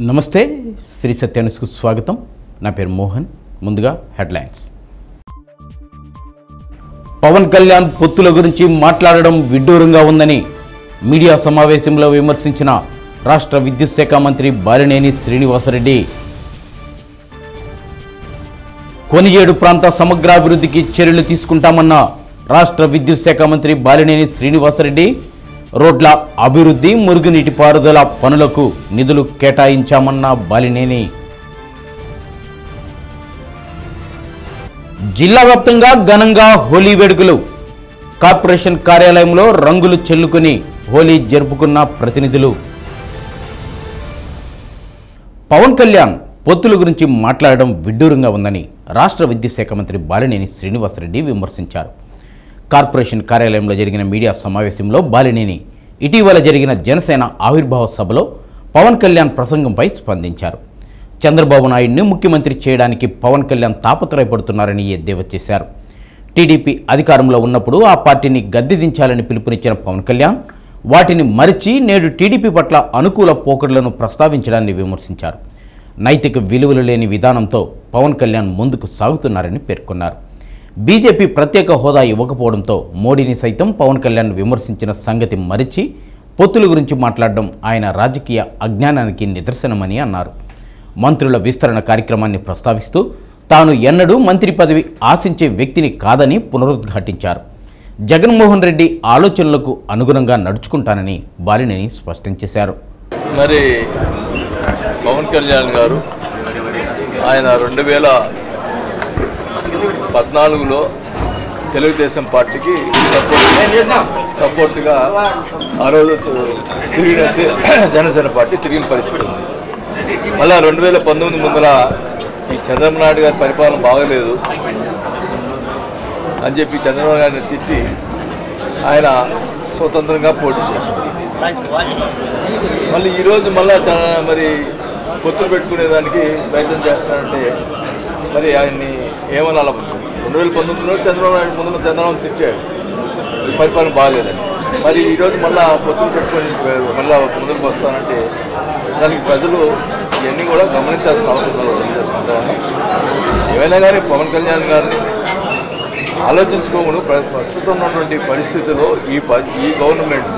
నమస్తే శ్రీ సత్యానుస్కు స్వాగతం నా పేరు మోహన్ ముందుగా హెడ్లైన్స్ పవన్ కళ్యాణ్ పొత్తుల గురించి మాట్లాడడం విడ్డూరంగా ఉందని మీడియా సమావేశంలో విమర్శించిన రాష్ట్ర విద్యుత్ శాఖ మంత్రి బాలినేని శ్రీనివాసరెడ్డి కొనియేడు ప్రాంత సమగ్రాభివృద్ధికి చర్యలు తీసుకుంటామన్న రాష్ట్ర విద్యుత్ శాఖ మంత్రి బాలినేని శ్రీనివాసరెడ్డి రోడ్ల అభివృద్ధి మురుగునీటి పారుదల పనులకు నిధులు కేటాయించామన్న బాలినేని జిల్లా వ్యాప్తంగా ఘనంగా హోలీ వేడుకలు కార్పొరేషన్ కార్యాలయంలో రంగులు చెల్లుకుని హోలీ జరుపుకున్న ప్రతినిధులు పవన్ కళ్యాణ్ పొత్తుల గురించి మాట్లాడడం విడ్డూరంగా ఉందని రాష్ట్ర విద్యుత్ శాఖ మంత్రి బాలినేని శ్రీనివాసరెడ్డి విమర్శించారు కార్పొరేషన్ కార్యాలయంలో జరిగిన మీడియా సమావేశంలో బాలినేని ఇటీవల జరిగిన జనసేన ఆవిర్భావ సభలో పవన్ కళ్యాణ్ ప్రసంగంపై స్పందించారు చంద్రబాబు నాయుడిని ముఖ్యమంత్రి చేయడానికి పవన్ కళ్యాణ్ తాపత్రయపడుతున్నారని ఎద్దేవా చేశారు టీడీపీ అధికారంలో ఉన్నప్పుడు ఆ పార్టీని గద్దె దించాలని పిలుపునిచ్చిన పవన్ కళ్యాణ్ వాటిని మరిచి నేడు టీడీపీ పట్ల అనుకూల పోకడలను ప్రస్తావించడాన్ని విమర్శించారు నైతిక విలువలు లేని విధానంతో పవన్ కళ్యాణ్ ముందుకు సాగుతున్నారని పేర్కొన్నారు బీజేపీ ప్రత్యేక హోదా ఇవ్వకపోవడంతో మోడీని సైతం పవన్ కళ్యాణ్ విమర్శించిన సంగతి మరిచి పొత్తుల గురించి మాట్లాడడం ఆయన రాజకీయ అజ్ఞానానికి నిదర్శనమని అన్నారు మంత్రుల విస్తరణ కార్యక్రమాన్ని ప్రస్తావిస్తూ తాను ఎన్నడూ మంత్రి పదవి ఆశించే వ్యక్తిని కాదని పునరుద్ఘాటించారు జగన్మోహన్ రెడ్డి ఆలోచనలకు అనుగుణంగా నడుచుకుంటానని బాలినేని స్పష్టం చేశారు మరి పవన్ కళ్యాణ్ గారు ఆయన రెండు వేల పద్నాలుగులో తెలుగుదేశం పార్టీకి సపోర్ట్ సపోర్ట్గా ఆ రోజు తిరిగిన జనసేన పార్టీ తిరిగిన పరిస్థితి ఉంది మళ్ళా రెండు వేల పంతొమ్మిది ముందర ఈ చంద్రబాబు నాయుడు గారి పరిపాలన బాగలేదు అని చెప్పి చంద్రబాబు గారిని తిట్టి ఆయన స్వతంత్రంగా పోటీ చేశారు మళ్ళీ ఈరోజు మళ్ళా చ- మరి పొత్తులు పెట్టుకునేదానికి ప్రయత్నం చేస్తానంటే మరి ఆయన్ని ఏమనాల రెండు వేల పంతొమ్మిదిలో చంద్రబాబు నాయుడు ముందు చంద్రబాబు తిట్టాడు ఈ పరిపాలన బాగాలేదని మరి ఈరోజు మళ్ళా పొత్తులు పెట్టుకొని మళ్ళా ముందుకు వస్తానంటే దానికి ప్రజలు ఇవన్నీ కూడా గమనించాల్సిన అవసరం ఉంది తెలియజేసుకుంటామని ఏమైనా కానీ పవన్ కళ్యాణ్ గారిని ఆలోచించుకోకుండా ప్ర- ప్రస్తుతం ఉన్నటువంటి పరిస్థితిలో ఈ ప- ఈ గవర్నమెంట్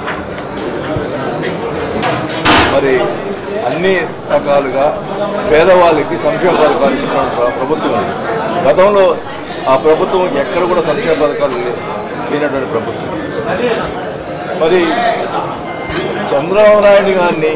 మరి అన్ని రకాలుగా పేదవాళ్ళకి సంక్షేమ పథకాలు ఇచ్చిన ప్ర- ప్రభుత్వం ఉంది గతంలో ఆ ప్రభుత్వం ఎక్కడ కూడా సంక్షేమ పథకాలు లే- లేనటువంటి ప్రభుత్వం మరి చంద్రబాబు నాయుడు గారిని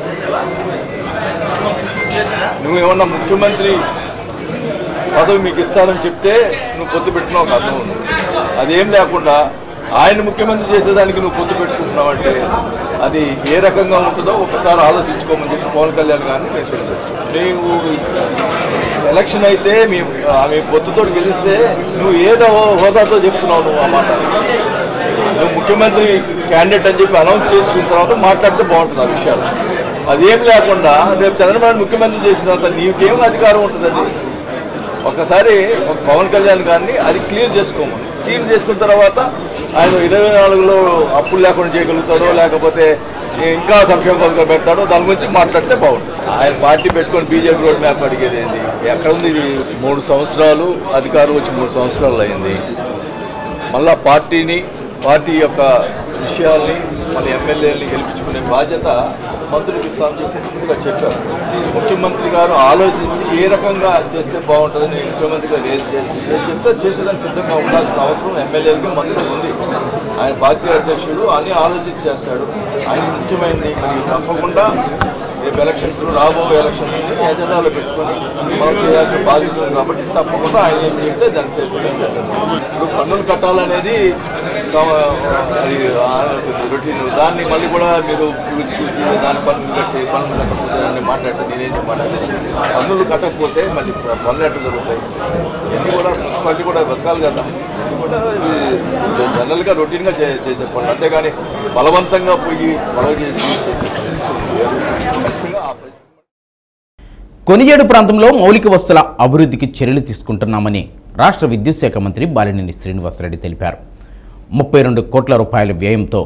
నువ్వు ఏమన్నా ముఖ్యమంత్రి పదవి మీకు ఇస్తానని చెప్తే నువ్వు పొత్తు పెట్టినావు ఒక అర్థం ఉంది అదేం లేకుండా ఆయన ముఖ్యమంత్రి చేసేదానికి నువ్వు పొత్తు పెట్టుకుంటున్నావు అంటే అది ఏ రకంగా ఉంటుందో ఒకసారి ఆలోచించుకోమని చెప్పి పవన్ కళ్యాణ్ గారిని నేను తెలుసు నీవు ఎలక్షన్ అయితే మీ ఆమె పొత్తుతో గెలిస్తే నువ్వు ఏదో హోదాతో చెప్తున్నావు నువ్వు ఆ మాట నువ్వు ముఖ్యమంత్రి క్యాండిడేట్ అని చెప్పి అనౌన్స్ చేసిన తర్వాత మాట్లాడితే బాగుంటుంది ఆ విషయాలు అదేం లేకుండా రేపు చంద్రబాబు నాయుడు ముఖ్యమంత్రి చేసిన తర్వాత నీకేం అధికారం ఉంటుంది అది ఒకసారి ఒక పవన్ కళ్యాణ్ గారిని అది క్లియర్ చేసుకోమని క్లియర్ చేసుకున్న తర్వాత ఆయన ఇరవై నాలుగులో అప్పులు లేకుండా చేయగలుగుతాడో లేకపోతే ఇంకా సంక్షేమ పథకాలు పెడతాడో దాని గురించి మాట్లాడితే బాగుంటుంది ఆయన పార్టీ పెట్టుకొని బీజేపీ రోడ్ మ్యాప్ అడిగేది ఏంది ఎక్కడ ఉంది ఇది మూడు సంవత్సరాలు అధికారం వచ్చి మూడు సంవత్సరాలు అయింది మళ్ళా పార్టీని పార్టీ యొక్క విషయాల్ని మన ఎమ్మెల్యేలని గెలిపించుకునే బాధ్యత మంత్రులకు ఇస్తామని చెప్పేసి ముందుగా చెప్పారు ముఖ్యమంత్రి గారు ఆలోచించి ఏ రకంగా చేస్తే బాగుంటుందని ముఖ్యమంత్రి గారు ఏది చే- ఏది చెప్తే చేసేదానికి సిద్ధంగా ఉండాల్సిన అవసరం ఎమ్మెల్యేలకి మంత్రులకు ఉంది ఆయన పార్టీ అధ్యక్షుడు అని ఆలోచించి చేస్తాడు ఆయన ముఖ్యమైనది మరి తప్పకుండా రేపు ఎలక్షన్స్ రాబోయే ఎలక్షన్స్ని ఎజెండాలో పెట్టుకొని మనం చేయాల్సిన బాధ్యత ఉంది కాబట్టి తప్పకుండా ఆయన ఏం చెప్తే దాన్ని చేసేయడం జరుగుతుంది. ఇప్పుడు పన్నులు కట్టాలనేది తమ- అది రొటీన్ దాన్ని మళ్ళీ కూడా మీరు కూర్చి కూర్చి దాని పన్నులు కట్టి పన్నులు కట్టకపోతే దాన్ని మాట్లాడితే నేనేం చెప్పాలంటే పన్నులు కట్టకపోతే మళ్ళీ పనులు ఎట్లా జరుగుతాయి ఇవన్నీ కూడా మున్సిపాలిటీ కూడా బతకాలి కదా ఇవన్నీ కూడా ఇది జనరల్గా రొటీన్గా చే చేసే పనులు అంతేగాని బలవంతంగా పోయి గొడవ చేసి చేసే పరిస్థితి లేదు. ఖచ్చితంగా ఆ పరిస్థితి కొనిజేడు ప్రాంతంలో మౌలిక వస్తుల అభివృద్ధికి చర్యలు తీసుకుంటున్నామని రాష్ట్ర విద్యుత్ శాఖ మంత్రి బాలినేని శ్రీనివాసరెడ్డి తెలిపారు ముప్పై రెండు కోట్ల రూపాయల వ్యయంతో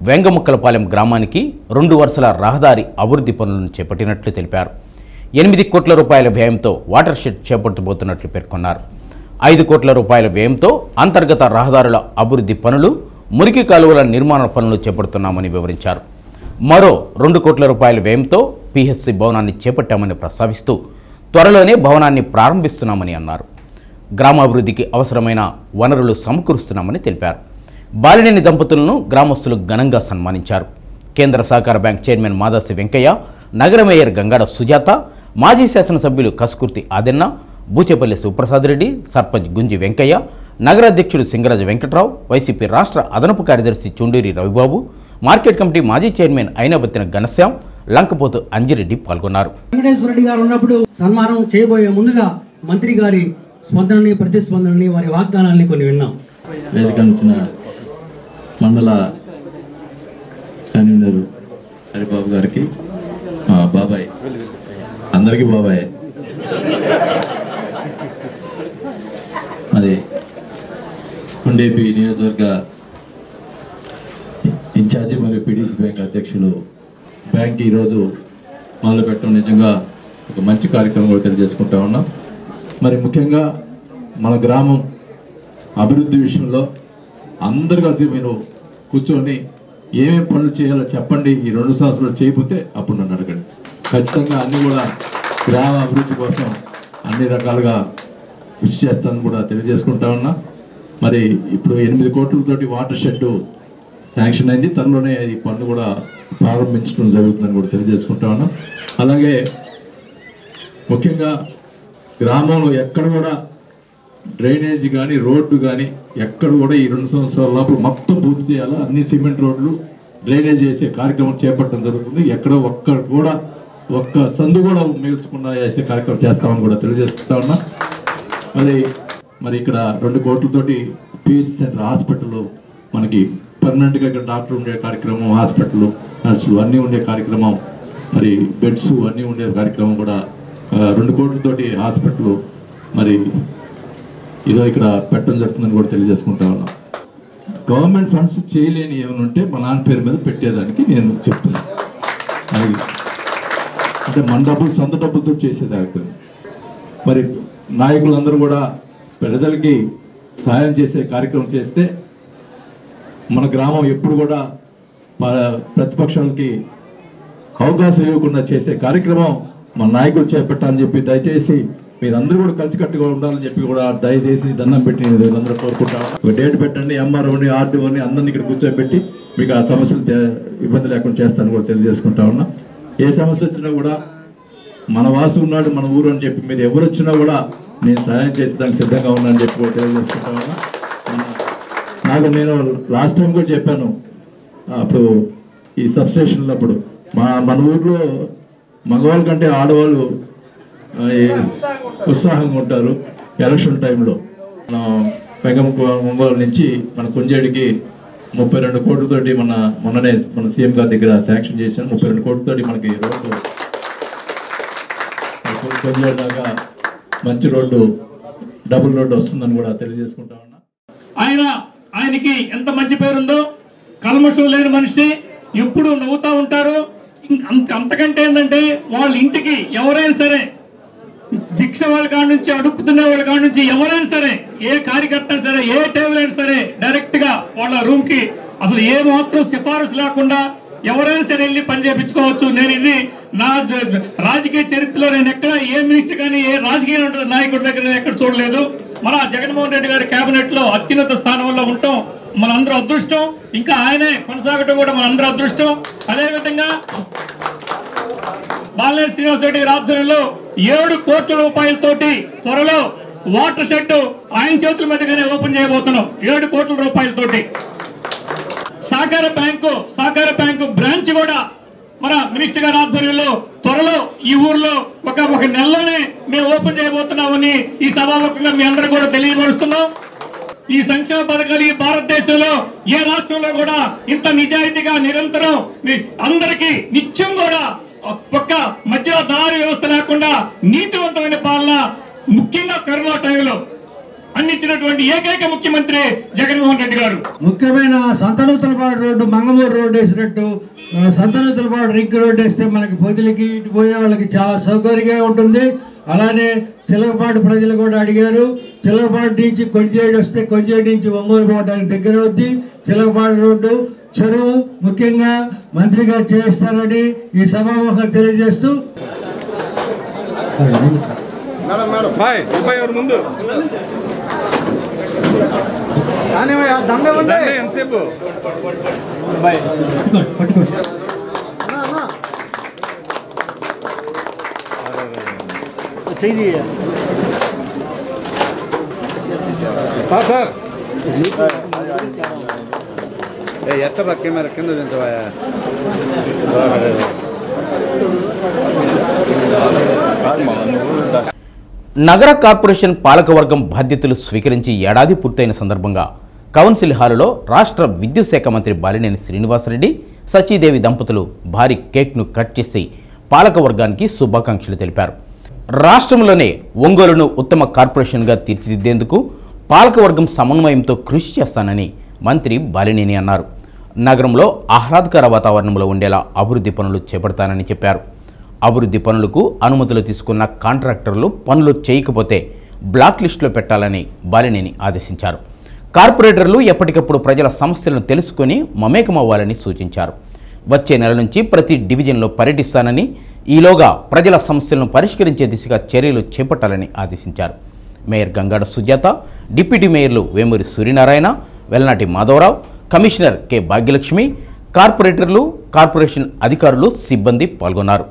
వెంగముక్కలపాలెం గ్రామానికి రెండు వరుసల రహదారి అభివృద్ధి పనులను చేపట్టినట్లు తెలిపారు ఎనిమిది కోట్ల రూపాయల వ్యయంతో వాటర్ షెడ్ చేపట్టబోతున్నట్లు పేర్కొన్నారు ఐదు కోట్ల రూపాయల వ్యయంతో అంతర్గత రహదారుల అభివృద్ధి పనులు మురికి కాలువల నిర్మాణ పనులు చేపడుతున్నామని వివరించారు మరో రెండు కోట్ల రూపాయల వ్యయంతో పిహెచ్సి భవనాన్ని చేపట్టామని ప్రస్తావిస్తూ త్వరలోనే భవనాన్ని ప్రారంభిస్తున్నామని అన్నారు గ్రామాభివృద్ధికి అవసరమైన వనరులు సమకూరుస్తున్నామని తెలిపారు బాలినేని దంపతులను గ్రామస్తులు ఘనంగా సన్మానించారు కేంద్ర సహకార బ్యాంక్ చైర్మన్ మాదాసి వెంకయ్య నగర మేయర్ గంగాడ సుజాత మాజీ శాసనసభ్యులు కసుకుర్తి ఆదెన్న బూచేపల్లి సుప్రసాద్ రెడ్డి సర్పంచ్ గుంజి వెంకయ్య నగర అధ్యక్షుడు సింగరాజు వెంకట్రావు వైసీపీ రాష్ట్ర అదనపు కార్యదర్శి చుండూరి రవిబాబు మార్కెట్ కమిటీ మాజీ చైర్మన్ అయినబత్తిన ఘనశ్యాం లంకపోతు అంజిరెడ్డి పాల్గొన్నారు వెంకటేశ్వర రెడ్డి గారు ఉన్నప్పుడు సన్మానం చేయబోయే ముందుగా మంత్రి గారి స్పందనని ప్రతిస్పందనని వారి వాగ్దానాల్ని కొన్ని విన్నాం వేదికంచిన మండల కన్వీనర్ హరిబాబు గారికి మా బాబాయ్ అందరికీ బాబాయ్ అది ఉండేపి నియోజకవర్గ ఇన్ఛార్జి మరియు పిడిసి బ్యాంక్ అధ్యక్షులు బ్యాంక్ ఈరోజు మొదలు పెట్టడం నిజంగా ఒక మంచి కార్యక్రమం కూడా తెలియజేసుకుంటా ఉన్నాం మరి ముఖ్యంగా మన గ్రామం అభివృద్ధి విషయంలో అందరు కలిసి మీరు కూర్చొని ఏమేం పనులు చేయాలో చెప్పండి ఈ రెండు సంవత్సరాలు చేయకపోతే అప్పుడు నన్ను అడగండి ఖచ్చితంగా అన్ని కూడా గ్రామ అభివృద్ధి కోసం అన్ని రకాలుగా కృషి చేస్తానని కూడా తెలియజేసుకుంటా ఉన్నా మరి ఇప్పుడు ఎనిమిది కోట్లతోటి వాటర్ షెడ్ శాంక్షన్ అయింది త్వరలోనే ఈ పనులు కూడా ప్రారంభించడం జరుగుతుందని కూడా తెలియజేసుకుంటా ఉన్నాం అలాగే ముఖ్యంగా గ్రామంలో ఎక్కడ కూడా డ్రైనేజ్ కానీ రోడ్డు కానీ ఎక్కడ కూడా ఈ రెండు సంవత్సరాల లోపల మొత్తం పూర్తి చేయాలా అన్ని సిమెంట్ రోడ్లు డ్రైనేజ్ చేసే కార్యక్రమం చేపట్టడం జరుగుతుంది ఎక్కడ ఒక్క కూడా ఒక్క సందు కూడా మిగల్చకుండా చేసే కార్యక్రమం చేస్తామని కూడా తెలియజేస్తా ఉన్నా మరి మరి ఇక్కడ రెండు కోట్లతోటి పిహెచ్ సెంటర్ హాస్పిటల్ మనకి పర్మనెంట్గా ఇక్కడ డాక్టర్ ఉండే కార్యక్రమం హాస్పిటల్ నర్సులు అన్నీ ఉండే కార్యక్రమం మరి బెడ్స్ అన్నీ ఉండే కార్యక్రమం కూడా ఆ, రెండు కోట్లతోటి హాస్పిటల్ మరి ఇదో ఇక్కడ పెట్టడం జరుగుతుందని కూడా తెలియజేసుకుంటా ఉన్నాం గవర్నమెంట్ ఫండ్స్ చేయలేని ఏమైనా ఉంటే మా నాన్న పేరు మీద పెట్టేదానికి నేను చెప్తున్నాను అది అంటే మన డబ్బులు సొంత డబ్బులతో చేసేదానికి మరి నాయకులందరూ కూడా ప్రజలకి సహాయం చేసే కార్యక్రమం చేస్తే మన గ్రామం ఎప్పుడు కూడా ప- ప్రతిపక్షాలకి అవకాశం ఇవ్వకుండా చేసే కార్యక్రమం మన నాయకులు చేపట్టాలని చెప్పి దయచేసి మీరందరూ కూడా కలిసికట్టుగా ఉండాలని చెప్పి కూడా దయచేసి దండం పెట్టి వీళ్ళందరూ కోరుకుంటాం ఒక డేట్ పెట్టండి ఎంఆర్ఓని ఆర్డీఓని అందరినీ ఇక్కడ కూర్చోబెట్టి మీకు ఆ సమస్యలు చే- ఇబ్బంది లేకుండా చేస్తాను కూడా తెలియజేసుకుంటా ఉన్నా ఏ సమస్య వచ్చినా కూడా మన వాసు ఉన్నాడు మన ఊరు అని చెప్పి మీరు ఎవరు వచ్చినా కూడా నేను సహాయం చేసేదానికి సిద్ధంగా ఉన్నాను చెప్పి కూడా తెలియజేసుకుంటా ఉన్నా మన- నాకు నేను లాస్ట్ టైం కూడా చెప్పాను అప్పుడు ఈ సబ్స్టేషన్ అప్పుడు మా మన ఊర్లో మగవాళ్ళ కంటే ఆడవాళ్ళు ఆ, ఈ ఉత్సాహంగా ఉంటారు ఎలక్షన్ టైంలో మన పెంగం ఒంగోలు నుంచి మన కుంజేడికి ముప్పై రెండు కోట్లతోటి మన మొన్ననే మన సీఎం గారి దగ్గర శాంక్షన్ చేశాను ముప్పై రెండు కోట్లతోటి మనకి రోడ్డు కొంజేడు దాకా మంచి రోడ్డు డబుల్ రోడ్డు వస్తుందని కూడా తెలియజేసుకుంటా ఉన్నా ఆయన ఆయనకి ఎంత మంచి పేరుందో కల్మషం లేని మనిషి ఎప్పుడు నవ్వుతా ఉంటారు ఇం- అంత- అంతకంటే ఏంటంటే వాళ్ళ ఇంటికి ఎవరైనా సరే భిక్ష వాళ్ళ కాడ నుంచి అడుక్కుతున్న వాళ్ళ కాడ నుంచి ఎవరైనా సరే ఏ కార్యకర్త అయినా సరే ఏ టేబుల్ అయినా సరే డైరెక్ట్ గా వాళ్ళ రూమ్ కి అసలు ఏ మాత్రం సిఫారసు లేకుండా ఎవరైనా సరే వెళ్ళి పని చేయించుకోవచ్చు నేను ఇది నా ద- ద- రాజకీయ చరిత్రలో నేను ఎక్కడ ఏ మినిస్టర్ కానీ ఏ రాజకీయ నాయకుడి దగ్గర నేను ఎక్కడ చూడలేదు మన జగన్మోహన్ రెడ్డి గారి కేబినెట్ లో అత్యున్నత స్థానంలో ఉండటం మనందరూ అదృష్టం ఇంకా ఆయనే కొనసాగటం కూడా మనందరూ అదృష్టం అదే విధంగా బాలినేని శ్రీనివాసరెడ్డి గారి ఆధ్వర్యంలో ఏడు కోట్ల రూపాయలతోటి త్వరలో వాటర్ షెడ్ ఆయన చేతుల మీదుగానే ఓపెన్ చేయబోతున్నాం ఏడు కోట్ల రూపాయలతోటి సహకార బ్యాంకు సహకార బ్యాంకు బ్రాంచ్ కూడా మన మినిస్టర్ గారి ఆధ్వర్యంలో త్వరలో ఈ ఊర్లో ఒక ఒక నెలలోనే మేము ఓపెన్ చేయబోతున్నామని ఈ సభాముఖంగా మీ అందరూ కూడా తెలియపరుస్తున్నాం ఈ సంక్షేమ పథకాలు ఈ భారతదేశంలో ఏ రాష్ట్రంలో కూడా ఇంత నిజాయితీగా నిరంతరం మీ- అందరికీ నిత్యం కూడా ఒక్క మధ్యలో దారి వ్యవస్థ లేకుండా నీతివంతమైన పాలన ముఖ్యంగా కరోనా టైంలో అందించినటువంటి ఏకైక ముఖ్యమంత్రి జగన్మోహన్ రెడ్డి గారు ముఖ్యమైన సంతనూతలపాడు రోడ్డు మంగమూరు రోడ్డు వేసినట్టు ఆ, సంతనూతలపాడు రింగ్ రోడ్డు వేస్తే మనకి పొదిలికి ఇటు పోయే వాళ్ళకి చాలా సౌకర్యంగా ఉంటుంది అలానే చిలకపాటు ప్రజలు కూడా అడిగారు చిలకపాటు నుంచి కొంజేడు వస్తే కొంజేడు నుంచి ఒంగోలు పోవడానికి దగ్గర అవుద్ది చిలకపాడు రోడ్డు చెరువు ముఖ్యంగా మంత్రి గారు చేస్తారని ఈ సభాముఖం తెలియజేస్తూ ఎత్తరా కెమెరా కింద దించవా నగర కార్పొరేషన్ పాలకవర్గం బాధ్యతలు స్వీకరించి ఏడాది పూర్తయిన సందర్భంగా కౌన్సిల్ హాలులో రాష్ట్ర విద్యుత్ శాఖ మంత్రి బాలినేని శ్రీనివాసరెడ్డి సచీదేవి దంపతులు భారీ కేక్ను కట్ చేసి పాలకవర్గానికి శుభాకాంక్షలు తెలిపారు రాష్ట్రంలోనే ఒంగోలును ఉత్తమ కార్పొరేషన్గా తీర్చిదిద్దేందుకు పాలకవర్గం సమన్వయంతో కృషి చేస్తానని మంత్రి బాలినేని అన్నారు నగరంలో ఆహ్లాదకర వాతావరణంలో ఉండేలా అభివృద్ధి పనులు చేపడతానని చెప్పారు అభివృద్ధి పనులకు అనుమతులు తీసుకున్న కాంట్రాక్టర్లు పనులు చేయకపోతే బ్లాక్ లిస్టులో పెట్టాలని బాలినేని ఆదేశించారు కార్పొరేటర్లు ఎప్పటికప్పుడు ప్రజల సమస్యలను తెలుసుకొని మమేకమవ్వాలని సూచించారు వచ్చే నెల నుంచి ప్రతి డివిజన్లో పర్యటిస్తానని ఈలోగా ప్రజల సమస్యలను పరిష్కరించే దిశగా చర్యలు చేపట్టాలని ఆదేశించారు మేయర్ గంగాడ సుజాత డిప్యూటీ మేయర్లు వేమూరి సూర్యనారాయణ వెల్లనాటి మాధవరావు కమిషనర్ కె భాగ్యలక్ష్మి కార్పొరేటర్లు కార్పొరేషన్ అధికారులు సిబ్బంది పాల్గొన్నారు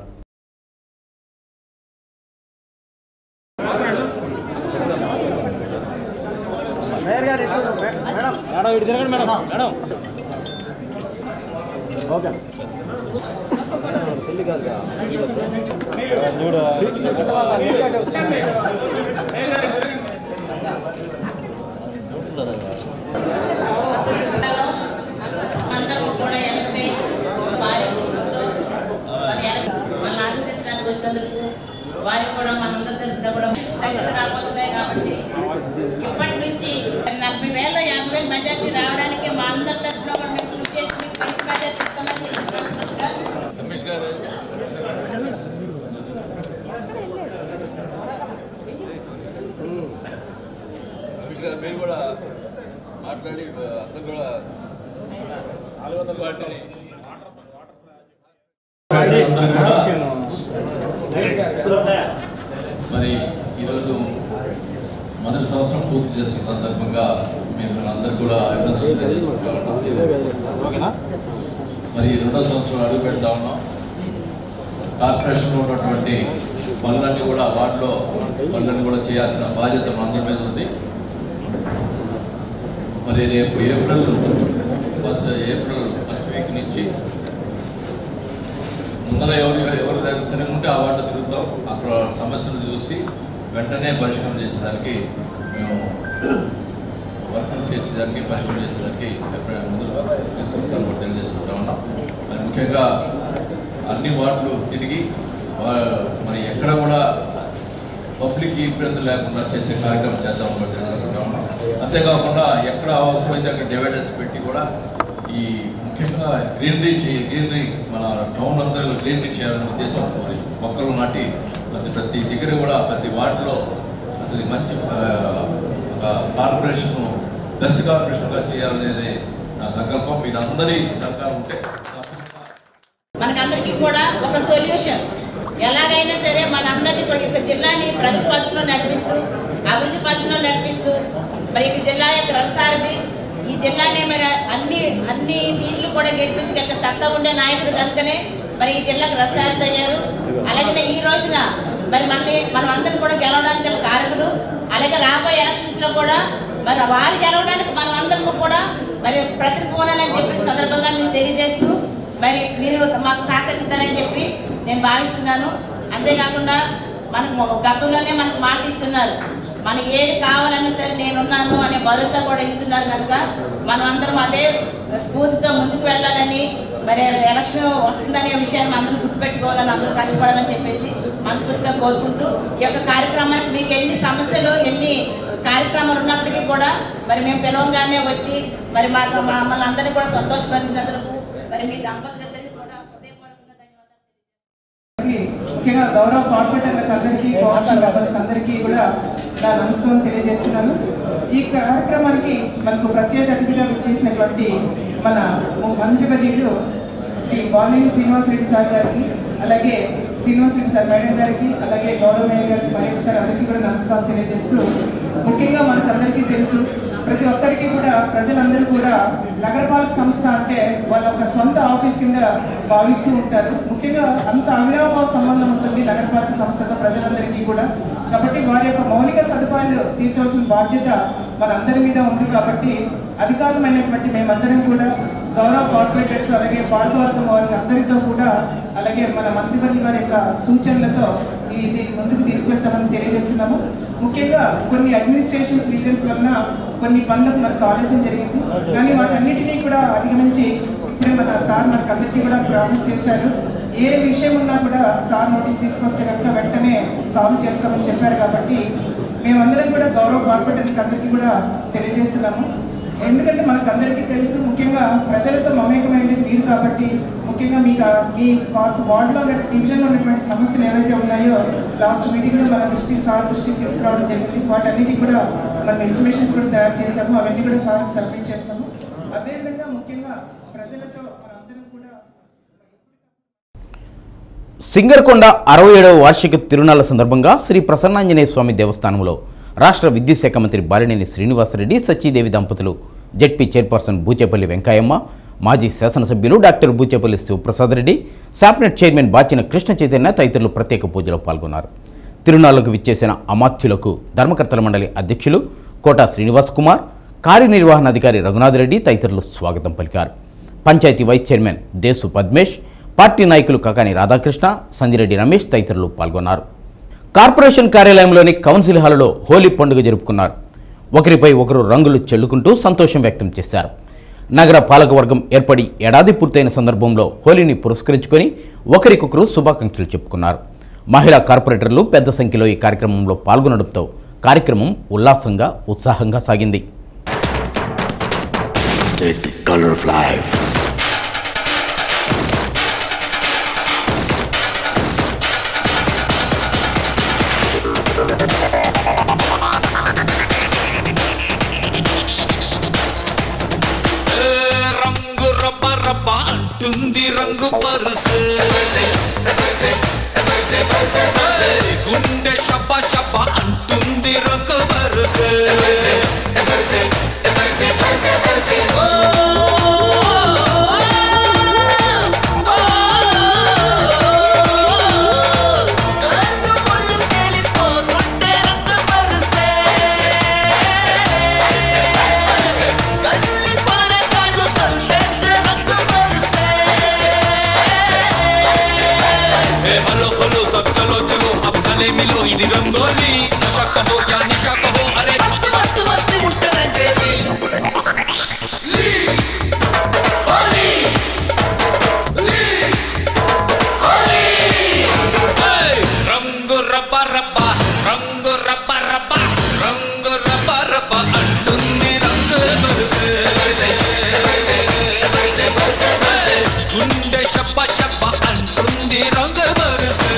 అందరూ కూడా వెనకనే పాలసీలతో మరి వెనక మనల్ని ఆశీర్వదించడానికి వచ్చినందుకు వారికి కూడా మనందరి తరఫున కూడా ఖచ్చితంగా రాబోతున్నాయి కాబట్టి ఇప్పటి నుంచి నలభై వేల యాభై వేల మెజార్టీ రావడానికి మా అందరి తరఫున కూడా మేము కృషి చేసి మీకు మంచి మెజార్టీ ఇస్తామని చెప్పినట్టుగా రమేష్ గారు రమేష్ గారు మీరు కూడా మాట్లాడి అందరు కూడా పార్టీని మరి ఈరోజు మొదటి సంవత్సరం పూర్తి చేసుకున్న సందర్భంగా మేము అందరూ కూడా అభినందనలు తెలియజేసుకుంటా ఉన్నాం మరి రెండో సంవత్సరం అడుగు పెడతా ఉన్నాం కార్పొరేషన్లో ఉన్నటువంటి పనులన్నీ కూడా వార్డులో పనులన్నీ కూడా చేయాల్సిన బాధ్యత మనందరి మీద ఉంది మరి రేపు April first April first week నుంచి ముందర ఎవరు ఎవరు దగ్గర తిరుగుంటే ఆ వార్డు తిరుగుతాం అక్కడ సమస్యలు చూసి వెంటనే పరిష్కారం చేసేదానికి మేము వర్కులు చేసేదానికి పరిష్కారం చేసేదానికి ఎప్పుడైనా ముందుగా తీసుకొస్తాను కూడా తెలియజేసుకుంటా ఉన్నాం మరి ముఖ్యంగా అన్ని వార్డులు తిరిగి వా- మరి ఎక్కడ కూడా పబ్లిక్ ఇబ్బంది లేకుండా చేసే కార్యక్రమం చేద్దామని కూడా తెలియజేసుకుంటా ఉన్నాం అంతేకాకుండా ఎక్కడ అవసరమైతే అక్కడ డివైడర్స్ పెట్టి కూడా ఈ ముఖ్యంగా గ్రీనరీ చే గ్రీనరీ మన టౌన్ అందరూ గ్రీనరీ చేయాలనే ఉద్దేశం మరి మొక్కలు నాటి ప్రతి ప్రతి దగ్గర కూడా ప్రతి వార్డులో అసలు మంచి ఆ, ఒక కార్పొరేషన్ బెస్ట్ కార్పొరేషన్గా చేయాలనేది నా సంకల్పం మీరందరి సహకారం ఉంటే తప్పకుండా మనకందరికీ కూడా ఒక సొల్యూషన్ ఎలాగైనా సరే మనందరినీ కూడా ఈ యొక్క జిల్లాని ప్రగతి పథకంలో నడిపిస్తూ అభివృద్ధి పథకంలో నడిపిస్తూ మరి ఈ జిల్లా యొక్క రసారథి ఈ జిల్లానే మరి అన్ని అన్ని సీట్లు కూడా గెలిపించగలిగే సత్తా ఉండే నాయకుడు కనుకనే మరి ఈ జిల్లాకు రసారథి అయ్యారు అలాగే ఈ రోజున మరి మన మనం అందరం కూడా గెలవడానికి గల కారకుడు అలాగే రాబోయే ఎలక్షన్స్ లో కూడా మరి వారు గెలవడానికి మనం అందరం కూడా మరి ప్రతిపోనాలని చెప్పి సందర్భంగా నేను తెలియజేస్తూ మరి మీరు మాకు సహకరిస్తారని చెప్పి నేను భావిస్తున్నాను అంతేకాకుండా మనకు గతంలోనే మనకు మాట ఇచ్చున్నారు మనకి ఏది కావాలన్నా సరే నేనున్నాను అనే భరోసా కూడా ఇచ్చున్నారు కనుక మనం అందరం అదే స్ఫూర్తితో ముందుకు వెళ్ళాలని మరి ఎలక్షన్ వస్తుందనే విషయాన్ని అందరూ గుర్తుపెట్టుకోవాలని అందరూ కష్టపడాలని చెప్పేసి మనస్ఫూర్తిగా కోరుకుంటూ ఈ యొక్క కార్యక్రమానికి మీకు ఎన్ని సమస్యలు ఎన్ని కార్యక్రమాలు ఉన్నప్పటికీ కూడా మరి మేము పిలవగానే వచ్చి మరి మాకు మమ్మల్ని అందరినీ కూడా సంతోషపరిచినందుకు మరి మీ దంపతులందరికీ కూడా హృదయపూర్వకంగా ధన్యవాదాలు ముఖ్యంగా గౌరవ కార్పొరేటర్లకు అందరికీ కోఆపరేషన్ మెంబర్స్ అందరికీ కూడా నా నమస్కారం తెలియజేస్తున్నాను ఈ కార్యక్రమానికి మనకు ప్రత్యేక అతిథిగా విచ్చేసినటువంటి మన మంత్రివర్యులు శ్రీ బాలినేని శ్రీనివాసరెడ్డి సార్ గారికి అలాగే శ్రీనివాసరెడ్డి సార్ మేడం గారికి అలాగే గౌరవ మేయర్ గారికి మరి ఒకసారి అందరికీ కూడా నమస్కారం తెలియజేస్తూ ముఖ్యంగా మనకు అందరికీ తెలుసు ప్రతి ఒక్కరికి కూడా ప్రజలందరూ కూడా నగరపాలక సంస్థ అంటే వాళ్ళ ఒక సొంత ఆఫీస్ కింద భావిస్తూ ఉంటారు ముఖ్యంగా అంత అవినాభావ సంబంధం ఉంటుంది నగరపాలక సంస్థతో ప్రజలందరికీ కూడా కాబట్టి వారి యొక్క మౌలిక సదుపాయాలు తీర్చవలసిన బాధ్యత మనందరి మీద ఉంది కాబట్టి అధికారమైనటువంటి మేమందరం కూడా గౌరవ కార్పొరేటర్స్ అలాగే పాల్గొవర్గం వారి అందరితో కూడా అలాగే మన మంత్రివర్గ వారి యొక్క సూచనలతో ఇది ముందుకు తీసుకెళ్తామని తెలియజేస్తున్నాము ముఖ్యంగా కొన్ని అడ్మినిస్ట్రేషన్స్ రీజన్స్ వలన కొన్ని పనులకు మనకు ఆలస్యం జరిగింది కానీ వాటన్నిటినీ కూడా అధిగమించి ఇప్పుడే మన సార్ మనకు అందరికీ కూడా ప్రామిస్ చేశారు ఏ విషయం ఉన్నా కూడా సార్ నోటీస్ తీసుకొస్తే కనుక వెంటనే సాల్వ్ చేస్తామని చెప్పారు కాబట్టి మేమందరం కూడా గౌరవ కార్పొరేటర్కి అందరికీ కూడా తెలియజేస్తున్నాము ఎందుకంటే మనకు అందరికీ తెలుసు ముఖ్యంగా ప్రజలతో మమేకమైనది మీరు కాబట్టి ముఖ్యంగా మీకు ఆ- మీ కార్పు వార్డులో ఉన్న డివిజన్లో ఉన్నటువంటి సమస్యలు ఏవైతే ఉన్నాయో లాస్ట్ మీటింగ్లో మన దృష్టికి సార్ దృష్టికి తీసుకురావడం జరిగింది వాటన్నిటికి కూడా మనం ఎస్టిమేషన్స్ కూడా తయారు చేస్తాము అవన్నీ కూడా సార్కి సబ్మిట్ చేస్తాము అదేవిధంగా ముఖ్యంగా ప్రజలతో మనందరం కూడా సింగర్కొండ అరవై ఏడవ వార్షిక తిరునాళ్ల సందర్భంగా శ్రీ ప్రసన్నాంజనేయ స్వామి దేవస్థానంలో రాష్ట్ర విద్యుత్ శాఖ మంత్రి బాలినేని శ్రీనివాసరెడ్డి సచ్చీదేవి దంపతులు జడ్పీ చైర్పర్సన్ బూచేపల్లి వెంకయ్యమ్మ మాజీ శాసనసభ్యులు డాక్టర్ బూచేపల్లి శివప్రసాద్ రెడ్డి శాప్నెట్ చైర్మన్ బాచిన కృష్ణ చైతన్య తదితరులు ప్రత్యేక పూజలో పాల్గొన్నారు తిరునాళ్లకు విచ్చేసిన అమాత్యులకు ధర్మకర్తల మండలి అధ్యక్షులు కోటా శ్రీనివాస్ కుమార్ కార్యనిర్వహణాధికారి రఘునాథ్ రెడ్డి తదితరులు స్వాగతం పలికారు panchayat vice chairman Desu Padmesh party నాయకులు కాకాని రాధాకృష్ణ సంజిరెడ్డి రమేష్ తదితరులు పాల్గొన్నారు కార్పొరేషన్ కార్యాలయంలోని కౌన్సిల్ హాలులో హోలీ పండుగ జరుపుకున్నారు ఒకరిపై ఒకరు రంగులు చెల్లుకుంటూ సంతోషం వ్యక్తం చేశారు నగర పాలకవర్గం ఏర్పడి ఏడాది పూర్తయిన సందర్భంలో హోలీని పురస్కరించుకొని ఒకరికొకరు శుభాకాంక్షలు చెప్పుకున్నారు మహిళా కార్పొరేటర్లు పెద్ద సంఖ్యలో ఈ కార్యక్రమంలో పాల్గొనడంతో కార్యక్రమం ఉల్లాసంగా ఉత్సాహంగా సాగింది Take the color of life. రంగు రబ్బ రబ్బ అంటుంది రంగు పరుసు గుండె షబ్బ షబ్బ అంటుంది రంగు పరుసు హలో హలో సబ్ చలో చలో అబ్ గలే మిలో ఇది రంగోలి నషా కహో యా నిషా కహో అరే మస్త్ మస్త్ మస్త్ ముట్టనంటే రంగు రబ్బ రబ్బ రంగు రబ్బ రబ్బ రంగు రబ్బ రబ్బ అంటుంది రంగు బరుసే గుండె షబ్బ షబ్బ అంటుంది రంగు బరుసే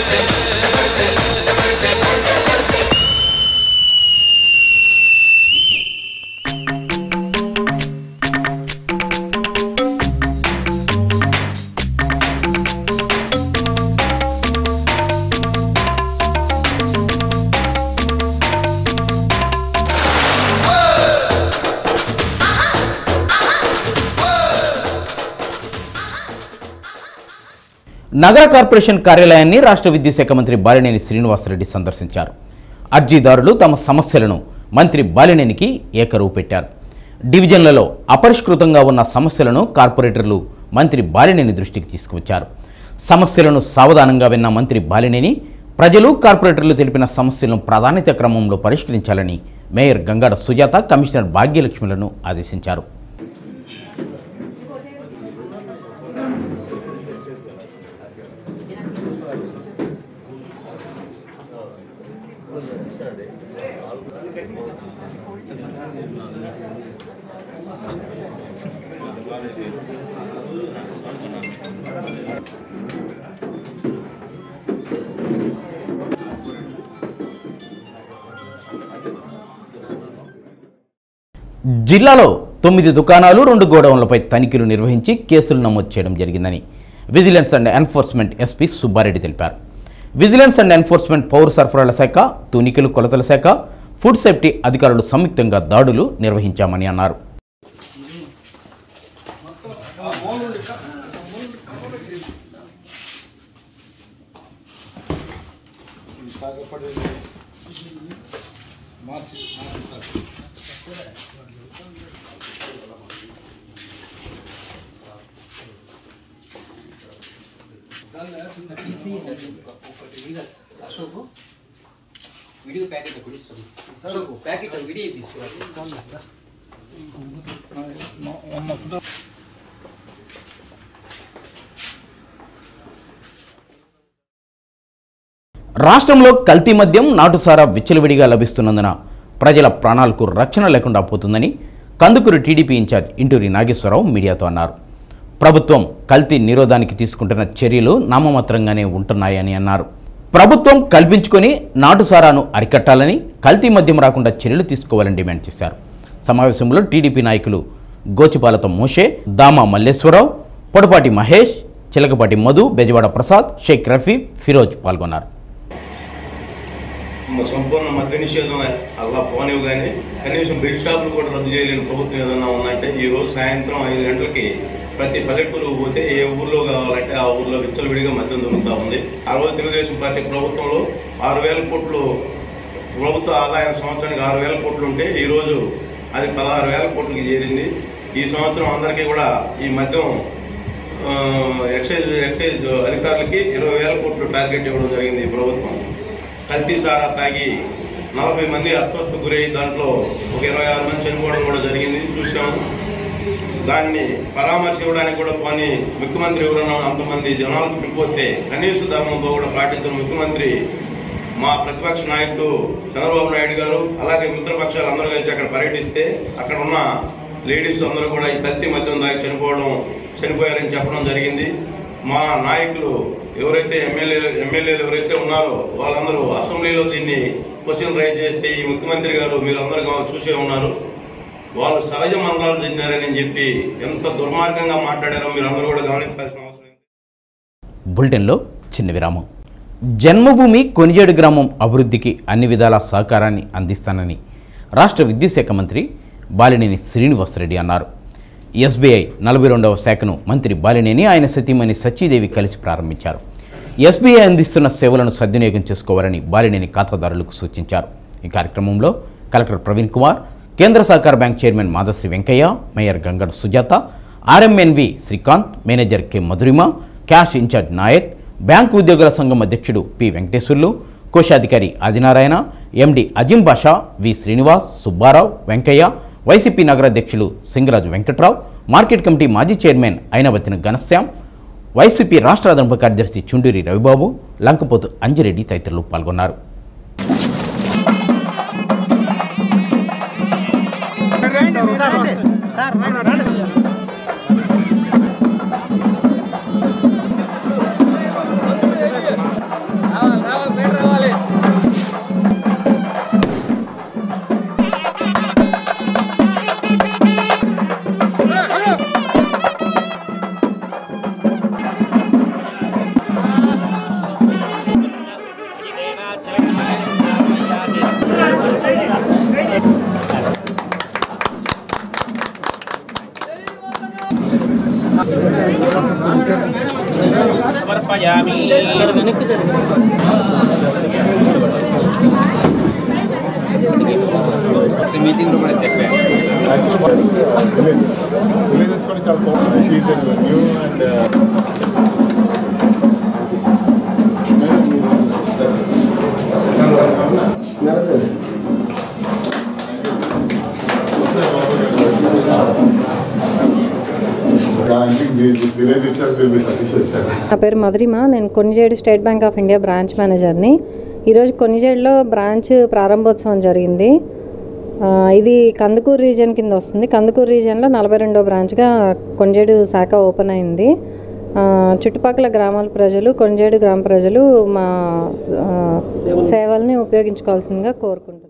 నగర కార్పొరేషన్ కార్యాలయాన్ని రాష్ట్ర విద్యుత్ శాఖ మంత్రి బాలినేని శ్రీనివాసరెడ్డి సందర్శించారు అర్జీదారులు తమ సమస్యలను మంత్రి బాలినేనికి ఏకరువు పెట్టారు డివిజన్లలో అపరిష్కృతంగా ఉన్న సమస్యలను కార్పొరేటర్లు మంత్రి బాలినేని దృష్టికి తీసుకువచ్చారు సమస్యలను సావధానంగా విన్న మంత్రి బాలినేని ప్రజలు కార్పొరేటర్లు తెలిపిన సమస్యలను ప్రాధాన్యత క్రమంలో పరిష్కరించాలని మేయర్ గంగాడ సుజాత కమిషనర్ భాగ్యలక్ష్మిలను ఆదేశించారు జిల్లాలో తొమ్మిది దుకాణాలు రెండు గోడౌన్లపై తనిఖీలు నిర్వహించి కేసులు నమోదు చేయడం జరిగిందని vigilance and enforcement SP Subbareddy తెలిపారు విజిలెన్స్ అండ్ ఎన్ఫోర్స్మెంట్ పౌర సరఫరాల శాఖ తునికలు కొలతల శాఖ ఫుడ్ సేఫ్టీ అధికారులు సంయుక్తంగా దాడులు నిర్వహించామని అన్నారు అశోక్ విడియో ప్యాకెట్ ఒకటి ఇస్తాను అశోక్ ప్యాకెట్ విడియో తీసుకోవాలి రాష్ట్రంలో కల్తీ మద్యం నాటుసారా విచ్చలవిడిగా లభిస్తున్నందున ప్రజల ప్రాణాలకు రక్షణ లేకుండా పోతుందని కందుకూరు టీడీపీ ఇన్ఛార్జ్ ఇంటూరి నాగేశ్వరరావు మీడియాతో అన్నారు ప్రభుత్వం కల్తీ నిరోధానికి తీసుకుంటున్న చర్యలు నామమాత్రంగానే ఉంటున్నాయని అన్నారు ప్రభుత్వం కల్పించుకొని నాటుసారాను అరికట్టాలని కల్తీ మద్యం రాకుండా చర్యలు తీసుకోవాలని డిమాండ్ చేశారు సమావేశంలో టీడీపీ నాయకులు గోచిపాలతో మోషే దామా మల్లేశ్వరరావు పొడపాటి మహేష్ చిలకపాటి మధు బెజవాడ ప్రసాద్ షేక్ రఫీ ఫిరోజ్ పాల్గొన్నారు సంపూర్ణ మద్య నిషేధం అలా పోనివి కానీ కనీసం బెడ్ షాపులు కూడా రద్దు చేయలేని ప్రభుత్వం ఏదన్నా ఉందంటే ఈ రోజు సాయంత్రం ఐదు గంటలకి ప్రతి పల్లెటూరు పోతే ఏ ఊర్లో కావాలంటే ఆ ఊర్లో విచ్చలవిడిగా మద్యం దొరుకుతా ఉంది ఆ రోజు తెలుగుదేశం పార్టీ ప్రభుత్వంలో ఆరు వేల కోట్లు ప్రభుత్వ ఆదాయం సంవత్సరానికి ఆరు వేల కోట్లు ఉంటే ఈ రోజు అది పదహారు వేల కోట్లకి చేరింది ఈ సంవత్సరం అందరికీ కూడా ఈ మద్యం ఆ, ఎక్సైజ్ ఎక్సైజ్ అధికారులకి ఇరవై వేల కోట్లు టార్గెట్ ఇవ్వడం జరిగింది ఈ ప్రభుత్వం కల్తీ సారా తాగి నలభై మంది అస్వస్థ గురై దాంట్లో ఒక ఇరవై ఆరు మంది చనిపోవడం కూడా జరిగింది చూసాము దాన్ని పరామర్శించడానికి కూడా పోని ముఖ్యమంత్రి ఎవరన్నా అంతమంది జనాలు చుట్టుకుపోతే కనీస ధర్మంతో కూడా పాటించిన ముఖ్యమంత్రి మా ప్రతిపక్ష నాయకుడు చంద్రబాబు నాయుడు గారు అలాగే మిత్రపక్షాలు అందరూ కలిసి అక్కడ పర్యటిస్తే అక్కడ ఉన్న లేడీస్ అందరూ కూడా ఈ కత్తి మద్యం దాగి చనిపోవడం చనిపోయారని చెప్పడం జరిగింది మా నాయకులు ఎవరైతే ఎమ్మెల్యే ఎమ్మెల్యేలు ఎవరైతే ఉన్నారో వాళ్ళందరూ అసెంబ్లీలో దీన్ని క్వశ్చన్ రైజ్ చేస్తే ఈ ముఖ్యమంత్రి గారు మీరు అందరూ చూసే ఉన్నారు వాళ్ళు సహజ మండలాలు చెందారని చెప్పి ఎంత దుర్మార్గంగా మాట్లాడారో మీరు అందరూ కూడా గమనించాల్సిన అవసరం ఉంది. బులెటిన్లో చిన్న విరామం జన్మభూమి కొనిజేడు గ్రామం అభివృద్ధికి అన్ని విధాల సహకారాన్ని అందిస్తానని రాష్ట్ర విద్యుత్ శాఖ మంత్రి బాలినేని శ్రీనివాసరెడ్డి అన్నారు ఎస్బీఐ నలభై రెండవ శాఖను మంత్రి బాలినేని ఆయన సతీమణి సచీదేవి కలిసి ప్రారంభించారు ఎస్బీఐ అందిస్తున్న సేవలను సద్వినియోగం చేసుకోవాలని బాలినేని ఖాతాదారులకు సూచించారు ఈ కార్యక్రమంలో కలెక్టర్ ప్రవీణ్ కుమార్ కేంద్ర సహకార bank chairman Madasri Venkaiah mayor Gangada Sujatha RMNV Srikanth manager K Madhurima cash incharge Nayak bank ఉద్యోగుల సంఘం అధ్యక్షుడు పి వెంకటేశ్వర్లు కోశాధికారి ఆదినారాయణ ఎండి అజిం బాషా వి శ్రీనివాస్ సుబ్బారావు వెంకయ్య వైసీపీ నగరాధ్యక్షులు సింగరాజు వెంకట్రావు మార్కెట్ కమిటీ మాజీ చైర్మన్ అయినవతిన ఘనశ్యాం వైసీపీ రాష్ట్ర అదనపు కార్యదర్శి చుండూరి రవిబాబు లంకపోతు అంజిరెడ్డి తదితరులు పాల్గొన్నారు మీటింగ్ లో కూడా చెప్పాను విలేజెస్ కూడా చాలా బాగుంది షీఈ్ new and I think this village itself will be sufficient, sir. నా పేరు మధురిమ నేను Konijedu State Bank of India branch మేనేజర్ని ఈరోజు కొన్నిజేడులో బ్రాంచ్ ప్రారంభోత్సవం జరిగింది ఆ, ఇది కందుకూరు రీజియన్ కింద వస్తుంది కందుకూరు రీజియన్లో నలభై రెండో బ్రాంచ్గా కొన్నిజేడు శాఖ ఓపెన్ అయింది ఆ, చుట్టుపక్కల గ్రామాల ప్రజలు కొన్నిజేడు గ్రామ ప్రజలు మా ఆ, సేవల్ని ఉపయోగించుకోవాల్సిందిగా కోరుకుంటున్నాను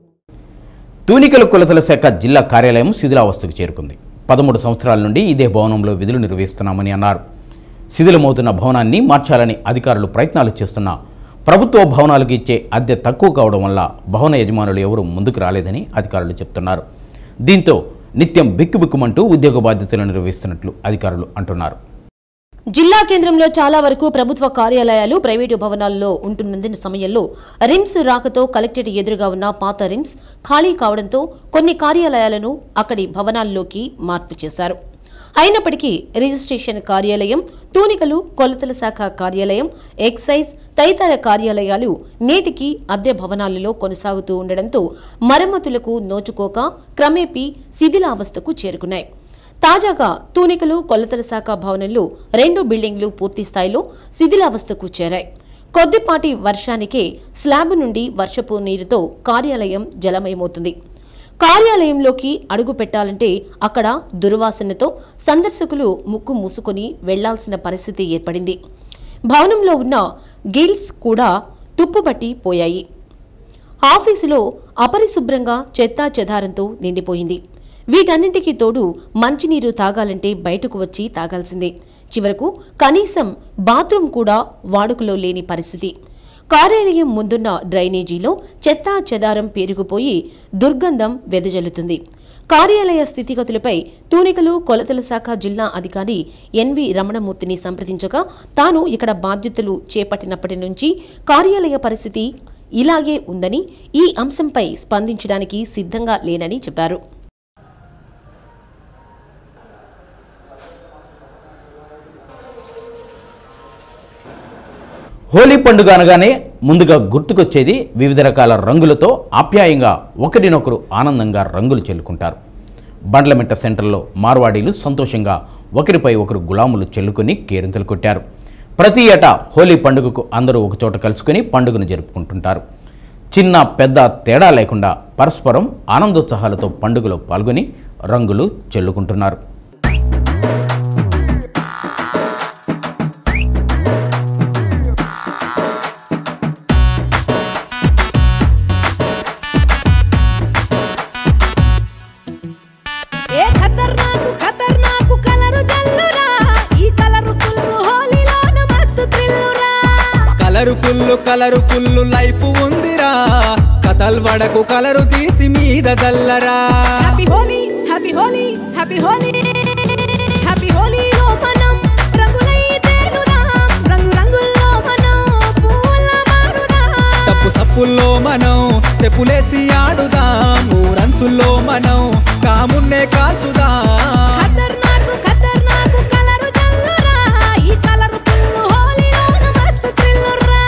తూనికల కొలతల శాఖ జిల్లా కార్యాలయం శిథిలావస్థకు చేరుకుంది పదమూడు సంవత్సరాల నుండి ఇదే భవనంలో విధులు నిర్వహిస్తున్నామని అన్నారు శిథిలమవుతున్న భవనాన్ని మార్చాలని అధికారులు ప్రయత్నాలు చేస్తున్నా ప్రభుత్వ భవనాలకు ఇచ్చే అద్దె తక్కువ కావడం వల్ల భవన యజమానులు ఎవరూ ముందుకు రాలేదని అధికారులు చెప్తున్నారు దీంతో నిత్యం బిక్కుబిక్కుమంటూ ఉద్యోగ బాధ్యతలు నిర్వహిస్తున్నట్లు అధికారులు అంటున్నారు జిల్లా కేంద్రంలో చాలా వరకు ప్రభుత్వ కార్యాలయాలు ప్రైవేటు భవనాల్లో ఉంటున్నందున సమయంలో రిమ్స్ రాకతో కలెక్టరేట్ ఎదురుగా ఉన్న పాత రిమ్స్ ఖాళీ కావడంతో కొన్ని కార్యాలయాలను అక్కడి భవనాల్లోకి మార్పు చేశారు అయినప్పటికీ రిజిస్ట్రేషన్ కార్యాలయం తూనికలు కొలతల శాఖ కార్యాలయం ఎక్సైజ్ తదితర కార్యాలయాలు నేటికి అద్దె భవనాలలో కొనసాగుతూ ఉండడంతో మరమ్మతులకు నోచుకోక క్రమేపీ శిథిలావస్థకు చేరుకున్నాయి తాజాగా తూనికలు కొలతల శాఖ భవనంలో రెండు బిల్డింగ్లు పూర్తి స్థాయిలో శిథిలావస్థకు చేరాయి కొద్దిపాటి వర్షానికే స్లాబ్ నుండి వర్షపు నీరుతో కార్యాలయం జలమయమవుతుంది కార్యాలయంలోకి అడుగు పెట్టాలంటే అక్కడ దుర్వాసనతో సందర్శకులు ముక్కు మూసుకొని వెళ్లాల్సిన పరిస్థితి ఏర్పడింది భవనంలో ఉన్న గిల్స్ కూడా తుప్పుబట్టి పోయాయి ఆఫీసులో అపరిశుభ్రంగా చెత్తా చెదారంతో నిండిపోయింది వీటన్నింటికీ తోడు మంచినీరు తాగాలంటే బయటకు వచ్చి తాగాల్సిందే చివరకు కనీసం బాత్రూం కూడా వాడుకలో లేని పరిస్థితి కార్యాలయం ముందున్న డ్రైనేజీలో చెత్తా చెదారం పేరుకుపోయి దుర్గంధం వెదజల్లుతుంది కార్యాలయ స్థితిగతులపై తూనికలు కొలతల శాఖ జిల్లా అధికారి ఎన్వి రమణమూర్తిని సంప్రదించగా తాను ఇక్కడ బాధ్యతలు చేపట్టినప్పటి నుంచి కార్యాలయ పరిస్థితి ఇలాగే ఉందని ఈ అంశంపై స్పందించడానికి సిద్ధంగా లేనని చెప్పారు హోలీ పండుగ అనగానే ముందుగా గుర్తుకొచ్చేది వివిధ రకాల రంగులతో ఆప్యాయంగా ఒకరినొకరు ఆనందంగా రంగులు చెల్లుకుంటారు బండ్లమిట్ట సెంటర్లో మార్వాడీలు సంతోషంగా ఒకరిపై ఒకరు గులాములు చెల్లుకొని కేరింతలు కొట్టారు ప్రతి ఏటా హోలీ పండుగకు అందరూ ఒకచోట కలుసుకొని పండుగను జరుపుకుంటుంటారు చిన్న పెద్ద తేడా లేకుండా పరస్పరం ఆనందోత్సాహాలతో పండుగలో పాల్గొని రంగులు చెల్లుకుంటున్నారు ఏ ఖతర్నాకు ఖతర్నాకు కలరు జల్లురా ఈ కలరు ఫుల్లు హోలీలోన మస్తు థ్రిల్లురా colour full colour full life ఉందిరా కథల్ వడకు కలరు తీసి మీద జల్లరా happy Holi happy Holi happy Holi happy హోలీలో మనం రంగులై తేలుదాం రంగు రంగుల్లో మనం పూల మారుదాం తప్పు సప్పుల్లో మనం స్టెప్పులేసి ఆడుదాం ఊరంచుల్లో మనం కామున్నే కాల్చుదాం ఖతర్నాకు ఖతర్నాకు కలరు జల్లురా ఈ కలరు ఫుల్లు హోలీలోన మస్తు థ్రిల్లురా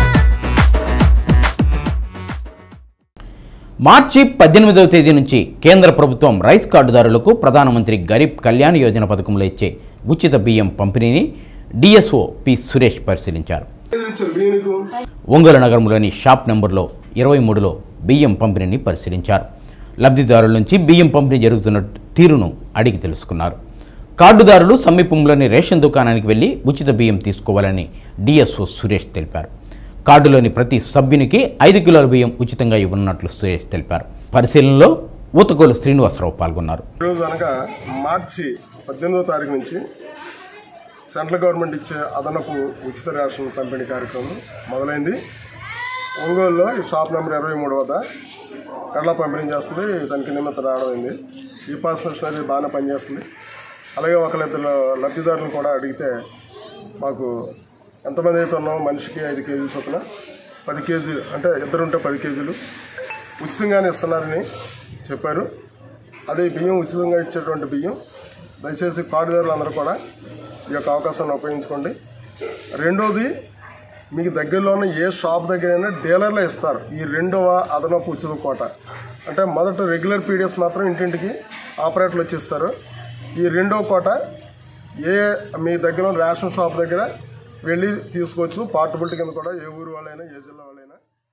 మార్చి పద్దెనిమిదవ తేదీ నుంచి కేంద్ర ప్రభుత్వం రైస్ కార్డుదారులకు ప్రధానమంత్రి గరీబ్ కళ్యాణ్ యోజన పథకంలో ఇచ్చే ఉచిత బియ్యం పంపిణీని డిఎస్ఓ పి సురేష్ పరిశీలించారు ఒంగోలు నగరంలోని షాప్ నెంబర్లో ఇరవై మూడులో బియ్యం పంపిణీని పరిశీలించారు లబ్ధిదారుల నుంచి బియ్యం పంపిణీ జరుగుతున్న తీరును అడిగి తెలుసుకున్నారు కార్డుదారులు సమీపంలోని రేషన్ దుకాణానికి వెళ్లి ఉచిత బియ్యం తీసుకోవాలని డిఎస్ఓ సురేష్ తెలిపారు కార్డులోని ప్రతి సభ్యునికి ఐదు కిలోల బియ్యం ఉచితంగా ఇవ్వనున్నట్లు సురేష్ తెలిపారు పరిశీలనలో ఊతకోలు శ్రీనివాసరావు పాల్గొన్నారు ఈరోజు అనగా మార్చి పద్దెనిమిదో తారీఖు నుంచి సెంట్రల్ గవర్నమెంట్ ఇచ్చే అదనపు ఉచిత రేషన్ పంపిణీ కార్యక్రమం మొదలైంది ఒంగోలులో ఈ షాప్ నెంబర్ ఇరవై మూడు వద్ద కళ్ళ పంపిణీ చేస్తుంది దానికి నిమిత్తం రావడం అయింది ఈ పాస్ మిషనరీ బాగానే పనిచేస్తుంది అలాగే ఒకళ్ళిద్దరు లబ్ధిదారులను కూడా అడిగితే మాకు ఎంతమంది అయితే ఉన్నామో మనిషికి ఐదు కేజీలు చొప్పున పది కేజీలు అంటే ఇద్దరు ఉంటే పది కేజీలు ఉచితంగానే ఇస్తున్నారని చెప్పారు అదే బియ్యం ఉచితంగా ఇచ్చేటువంటి బియ్యం దయచేసి కార్డుదారులు అందరూ కూడా ఈ యొక్క అవకాశాన్ని ఉపయోగించుకోండి రెండోది మీకు దగ్గరలో ఉన్న ఏ షాప్ దగ్గరైనా డీలర్లే ఇస్తారు ఈ రెండవ అదనపు ఉచిత కోట అంటే మొదట రెగ్యులర్ పీడిఎస్ మాత్రం ఇంటింటికి ఆపరేటర్లు వచ్చి ఇస్తారు ఈ రెండవ కోట ఏ మీ దగ్గర ఉన్న రేషన్ షాప్ దగ్గర వెళ్ళి తీసుకోవచ్చు పార్టబిలిటీ కింద కూడా ఏ ఊరు వాళ్ళైనా ఏ జిల్లా వాళ్ళైనా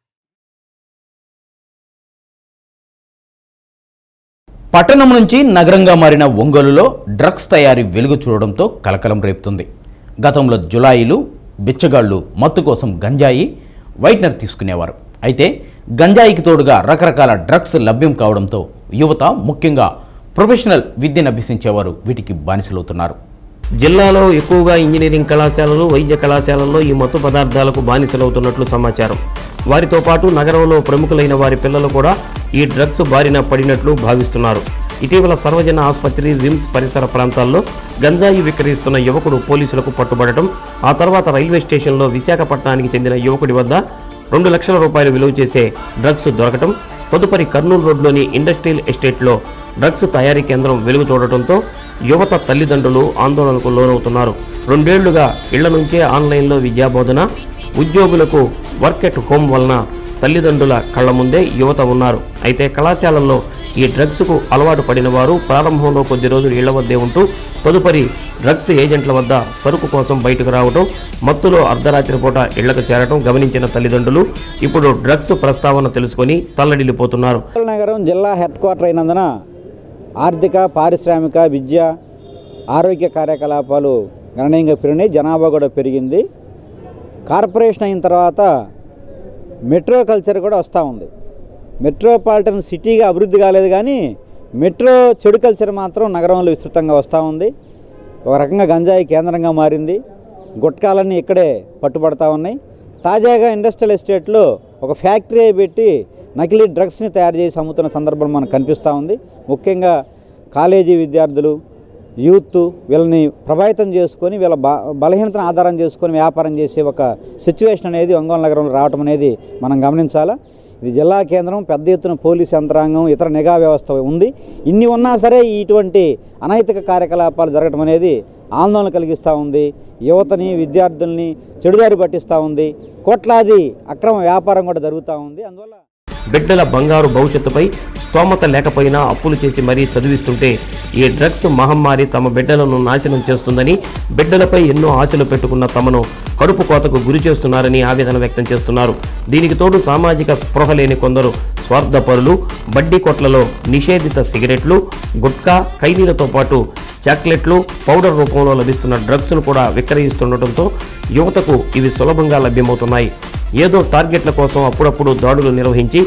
పట్టణం నుంచి నగరంగా మారిన ఒంగోలులో డ్రగ్స్ తయారీ వెలుగు చూడడంతో కలకలం రేపుతుంది గతంలో జులాయిలు బిచ్చగాళ్ళు మత్తు కోసం గంజాయి వైట్నర్ తీసుకునేవారు అయితే గంజాయికి తోడుగా రకరకాల డ్రగ్స్ లభ్యం కావడంతో యువత ముఖ్యంగా ప్రొఫెషనల్ విద్యను అభ్యసించేవారు వీటికి బానిసలవుతున్నారు జిల్లాలో ఎక్కువగా ఇంజనీరింగ్ కళాశాలలు వైద్య కళాశాలల్లో ఈ మత్తు పదార్థాలకు బానిసలవుతున్నట్లు సమాచారం వారితో పాటు నగరంలో ప్రముఖులైన వారి పిల్లలు కూడా ఈ డ్రగ్స్ బారిన పడినట్లు భావిస్తున్నారు ఇటీవల సర్వజన ఆసుపత్రి రిమ్స్ పరిసర ప్రాంతాల్లో గంజాయి విక్రయిస్తున్న యువకుడు పోలీసులకు పట్టుబడటం ఆ తర్వాత రైల్వే స్టేషన్లో విశాఖపట్నానికి చెందిన యువకుడి వద్ద రెండు లక్షల రూపాయలు విలువ చేసే డ్రగ్స్ దొరకటం తదుపరి కర్నూలు రోడ్లోని ఇండస్ట్రియల్ ఎస్టేట్లో డ్రగ్స్ తయారీ కేంద్రం వెలుగు చూడటంతో యువత తల్లిదండ్రులు ఆందోళనకు లోనవుతున్నారు రెండేళ్లుగా ఇళ్ల నుంచే ఆన్లైన్లో విద్యాబోధన ఉద్యోగులకు వర్క్ ఎట్ హోమ్ వలన తల్లిదండ్రుల కళ్ల ముందే యువత ఉన్నారు అయితే కళాశాలల్లో ఈ డ్రగ్స్కు అలవాటు పడిన వారు ప్రారంభంలో కొద్ది రోజులు ఇళ్ల వద్దే ఉంటూ తదుపరి డ్రగ్స్ ఏజెంట్ల వద్ద సరుకు కోసం బయటకు రావడం మత్తులో అర్ధరాత్రి పూట ఇళ్లకు చేరటం గమనించిన తల్లిదండ్రులు ఇప్పుడు డ్రగ్స్ ప్రస్తావన తెలుసుకొని తల్లడిల్లిపోతున్నారు నగరం జిల్లా హెడ్ క్వార్టర్ అయినందున ఆర్థిక పారిశ్రామిక విద్య ఆరోగ్య కార్యకలాపాలు గణనీయంగా పెరిగినాయి జనాభా కూడా పెరిగింది కార్పొరేషన్ అయిన తర్వాత మెట్రో కల్చర్ కూడా వస్తూ ఉంది మెట్రోపాలిటన్ సిటీగా అభివృద్ధి కాలేదు కానీ మెట్రో చెడు కల్చర్ మాత్రం నగరంలో విస్తృతంగా వస్తూ ఉంది ఒక రకంగా గంజాయి కేంద్రంగా మారింది గుట్కాలన్నీ ఇక్కడే పట్టుబడతా ఉన్నాయి తాజాగా ఇండస్ట్రియల్ ఎస్టేట్లో ఒక ఫ్యాక్టరీ పెట్టి నకిలీ డ్రగ్స్ని తయారు చేసి అమ్ముతున్న సందర్భం మనకు కనిపిస్తూ ఉంది ముఖ్యంగా కాలేజీ విద్యార్థులు యూత్ వీళ్ళని ప్రభావితం చేసుకొని వీళ్ళ బ బలహీనతను ఆధారం చేసుకొని వ్యాపారం చేసే ఒక సిచ్యువేషన్ అనేది ఒంగోలు నగరంలో రావడం అనేది మనం గమనించాలా ఇది జిల్లా కేంద్రం పెద్ద ఎత్తున పోలీస్ యంత్రాంగం ఇతర నిఘా వ్యవస్థ ఉంది ఇన్ని ఉన్నా సరే ఇటువంటి అనైతిక కార్యకలాపాలు జరగడం అనేది ఆందోళన కలిగిస్తూ ఉంది యువతని విద్యార్థుల్ని చెడుదారి పట్టిస్తూ ఉంది కోట్లాది అక్రమ వ్యాపారం కూడా జరుగుతూ ఉంది అందువల్ల బిడ్డల బంగారు భవిష్యత్తుపై స్తోమత లేకపోయినా అప్పులు చేసి మరీ చదివిస్తుంటే ఈ డ్రగ్స్ మహమ్మారి తమ బిడ్డలను నాశనం చేస్తుందని బిడ్డలపై ఎన్నో ఆశలు పెట్టుకున్న తమను కడుపు కోతకు గురి చేస్తున్నారని ఆవేదన వ్యక్తం చేస్తున్నారు దీనికి తోడు సామాజిక స్పృహ లేని కొందరు స్వార్థపరులు బడ్డీ కొట్లలో నిషేధిత సిగరెట్లు గుట్కా ఖైదీలతో పాటు చాక్లెట్లు పౌడర్ రూపంలో లభిస్తున్న డ్రగ్స్ను కూడా విక్రయిస్తుండటంతో యువతకు ఇవి సులభంగా లభ్యమవుతున్నాయి ఏదో టార్గెట్ల కోసం అప్పుడప్పుడు దాడులు నిర్వహించి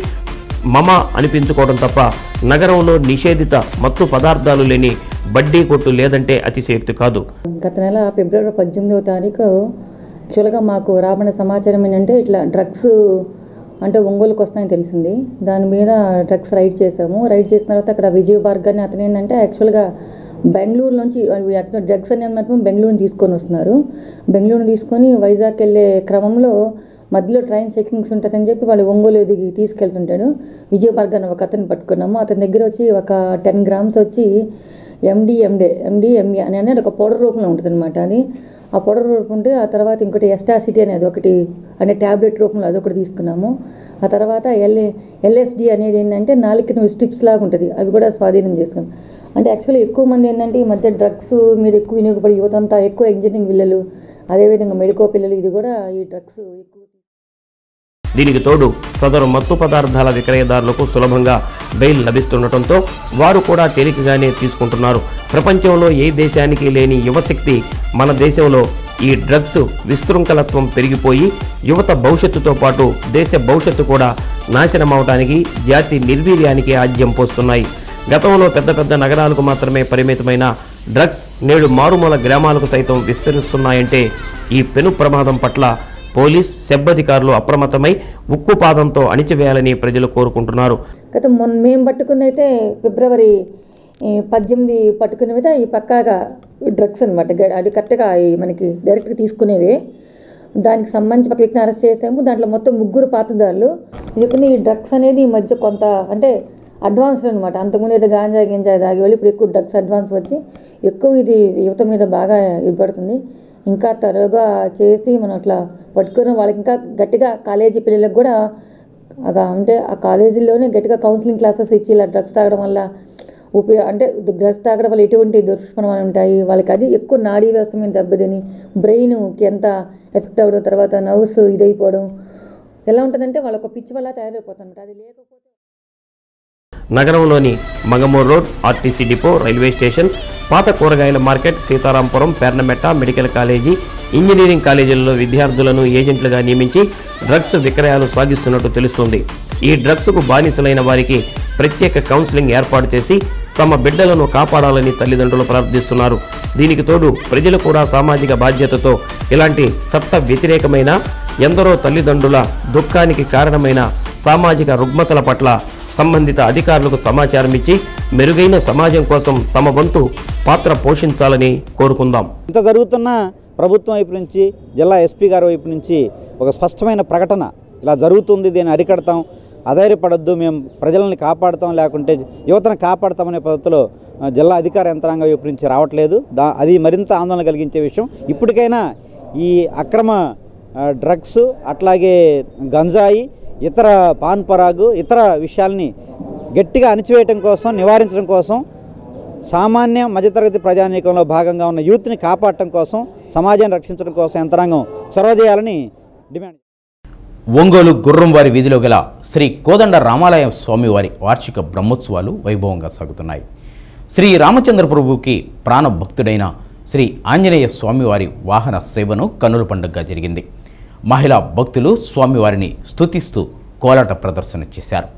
మమ అనిపించుకోవడం తప్ప నగరంలో నిషేధిత మత్తు పదార్థాలు లేని బడ్డీ కొట్టు లేదంటే అతిశయోక్తి కాదు గత నెల ఫిబ్రవరి పద్దెనిమిదవ తారీఖు యాక్చువల్గా మాకు రాబడిన సమాచారం ఏంటంటే ఇట్లా డ్రగ్స్ అంటే ఒంగోలుకి వస్తాయని తెలిసింది దాని మీద డ్రగ్స్ రైడ్ చేసాము రైడ్ చేసిన తర్వాత అక్కడ విజయ్ భార్గ్ అని అతను ఏంటంటే యాక్చువల్గా బెంగళూరు నుంచి డ్రగ్స్ అనేది మాత్రం బెంగళూరుని తీసుకొని వస్తున్నారు బెంగళూరుని తీసుకొని వైజాగ్ వెళ్ళే క్రమంలో మధ్యలో ట్రైన్ చెకింగ్స్ ఉంటుందని చెప్పి వాళ్ళు ఒంగోలు దిగి తీసుకెళ్తుంటాడు విజయ్ భార్గ్ అని ఒక అతను పట్టుకున్నాము అతని దగ్గర వచ్చి ఒక టెన్ గ్రామ్స్ వచ్చి ఎండి ఎండే ఎండి ఎంఏ అని అనేది ఒక పౌడర్ రూపంలో ఉంటుంది అనమాట అది ఆ పౌడర్ రూపం ఉంటే ఆ తర్వాత ఇంకోటి ఎస్టాసిటీ అనేది ఒకటి అంటే ట్యాబ్లెట్ రూపంలో అదొకటి తీసుకున్నాము ఆ తర్వాత ఎల్ఏ ఎల్ఎస్డి అనేది ఏంటంటే నాలుగు స్ట్రిప్స్ లాగా ఉంటుంది అవి కూడా స్వాధీనం చేసుకున్నాం అంటే యాక్చువల్లీ ఎక్కువ మంది ఏంటంటే ఈ మధ్య డ్రగ్స్ మీద ఎక్కువ వినియోగపడి యువత అంతా ఎక్కువ ఇంజనీరింగ్ పిల్లలు అదేవిధంగా మెడికో పిల్లలు ఇది కూడా ఈ డ్రగ్స్ ఎక్కువ దీనికి తోడు సదరు మత్తు పదార్థాల విక్రయదారులకు సులభంగా బెయిల్ లభిస్తుండటంతో వారు కూడా తేలికగానే తీసుకుంటున్నారు ప్రపంచంలో ఏ దేశానికి లేని యువశక్తి మన దేశంలో ఈ డ్రగ్స్ విశృంఖలత్వం పెరిగిపోయి యువత భవిష్యత్తుతో పాటు దేశ భవిష్యత్తు కూడా నాశనమవటానికి జాతి నిర్వీర్యానికి ఆజ్యం పోస్తున్నాయి గతంలో పెద్ద పెద్ద నగరాలకు మాత్రమే పరిమితమైన డ్రగ్స్ నేడు మారుమూల గ్రామాలకు సైతం విస్తరిస్తున్నాయంటే ఈ పెను ప్రమాదం పట్ల పోలీస్ సెబ్బధికారులు అప్రమత్తమై ఉక్కుపాదంతో అణిచివేయాలని ప్రజలు కోరుకుంటున్నారు గత మొన్న మేము పట్టుకుంది అయితే ఫిబ్రవరి ఈ పద్దెనిమిది పట్టుకునేవి అయితే ఈ పక్కాగా డ్రగ్స్ అనమాట అది కరెక్ట్గా ఈ మనకి డైరెక్ట్గా తీసుకునేవే దానికి సంబంధించి ఒక వ్యక్తిని అరెస్ట్ చేసాము దాంట్లో మొత్తం ముగ్గురు పాతదారులు చెప్పిన ఈ డ్రగ్స్ అనేది ఈ మధ్య కొంత అంటే అడ్వాన్స్ అనమాట అంతకుముందు ఏదో గాంజా గింజా దాగి వెళ్ళి ఇప్పుడు ఎక్కువ డ్రగ్స్ అడ్వాన్స్ వచ్చి ఎక్కువ ఇది యువత మీద బాగా ఇబ్బంది ఇంకా త్వరగా చేసి మనం అట్లా పట్టుకుని వాళ్ళకి ఇంకా గట్టిగా కాలేజీ పిల్లలకు కూడా అగా అంటే ఆ కాలేజీలోనే గట్టిగా కౌన్సిలింగ్ క్లాసెస్ ఇచ్చి ఇలా డ్రగ్స్ తాగడం వల్ల ఉపయోగ అంటే డ్రగ్స్ తాగడం వల్ల ఎటువంటి దుష్పరిణామాలు ఉంటాయి వాళ్ళకి అది ఎక్కువ నాడీ వ్యవస్థ మీద దెబ్బతిని బ్రెయిన్కి ఎంత ఎఫెక్ట్ అవ్వడం తర్వాత నర్వ్స్ ఇదైపోవడం ఎలా ఉంటుందంటే వాళ్ళ ఒక పిచ్చి వల్ల తయారైపోతుంది అది లేకపోతే నగరంలోని Mangamur road RTC depot railway station పాత కూరగాయల market Seetharampuram Pernametta medical college engineering కాలేజీలలో విద్యార్థులను ఏజెంట్లుగా నియమించి డ్రగ్స్ విక్రయాలు సాగిస్తున్నట్టు తెలుస్తుంది ఈ డ్రగ్స్కు బానిసలైన వారికి ప్రత్యేక కౌన్సిలింగ్ ఏర్పాటు చేసి తమ బిడ్డలను కాపాడాలని తల్లిదండ్రులు ప్రార్థిస్తున్నారు దీనికి తోడు ప్రజలు కూడా సామాజిక బాధ్యతతో ఇలాంటి చట్ట వ్యతిరేకమైన ఎందరో తల్లిదండ్రుల దుఃఖానికి కారణమైన సామాజిక రుగ్మతల పట్ల సంబంధిత అధికారులకు సమాచారం ఇచ్చి మెరుగైన సమాజం కోసం తమ వంతు పాత్ర పోషించాలని కోరుకుందాం ఇంత జరుగుతున్న ప్రభుత్వం వైపు నుంచి జిల్లా ఎస్పీ గారి వైపు నుంచి ఒక స్పష్టమైన ప్రకటన ఇలా జరుగుతుంది దీన్ని అరికడతాం అధైర్యపడద్దు మేము ప్రజల్ని కాపాడుతాం లేకుంటే యువతను కాపాడుతామనే పద్ధతిలో ఆ, జిల్లా అధికార యంత్రాంగం వైపు నుంచి రావట్లేదు దా అది మరింత ఆందోళన కలిగించే విషయం ఇప్పటికైనా ఈ అక్రమ ఆ, డ్రగ్స్ అట్లాగే గంజాయి ఇతర పాన్ పరాగు ఇతర విషయాల్ని గట్టిగా అణిచివేయటం కోసం నివారించడం కోసం సామాన్య మధ్యతరగతి ప్రజానీకంలో భాగంగా ఉన్న యూత్ని కాపాడటం కోసం సమాజాన్ని రక్షించడం కోసం యంత్రాంగం చొరవ చేయాలని డిమాండ్ ఒంగోలు గుర్రంవారి వీధిలో గల శ్రీ కోదండ రామాలయ స్వామివారి వార్షిక బ్రహ్మోత్సవాలు వైభవంగా సాగుతున్నాయి శ్రీ రామచంద్ర ప్రభువుకి ప్రాణభక్తుడైన శ్రీ ఆంజనేయ స్వామివారి వాహన సేవను కన్నుల పండుగగా జరిగింది మహిళా భక్తులు స్వామివారిని స్తుతిస్తూ కోలాట ప్రదర్శన చేశారు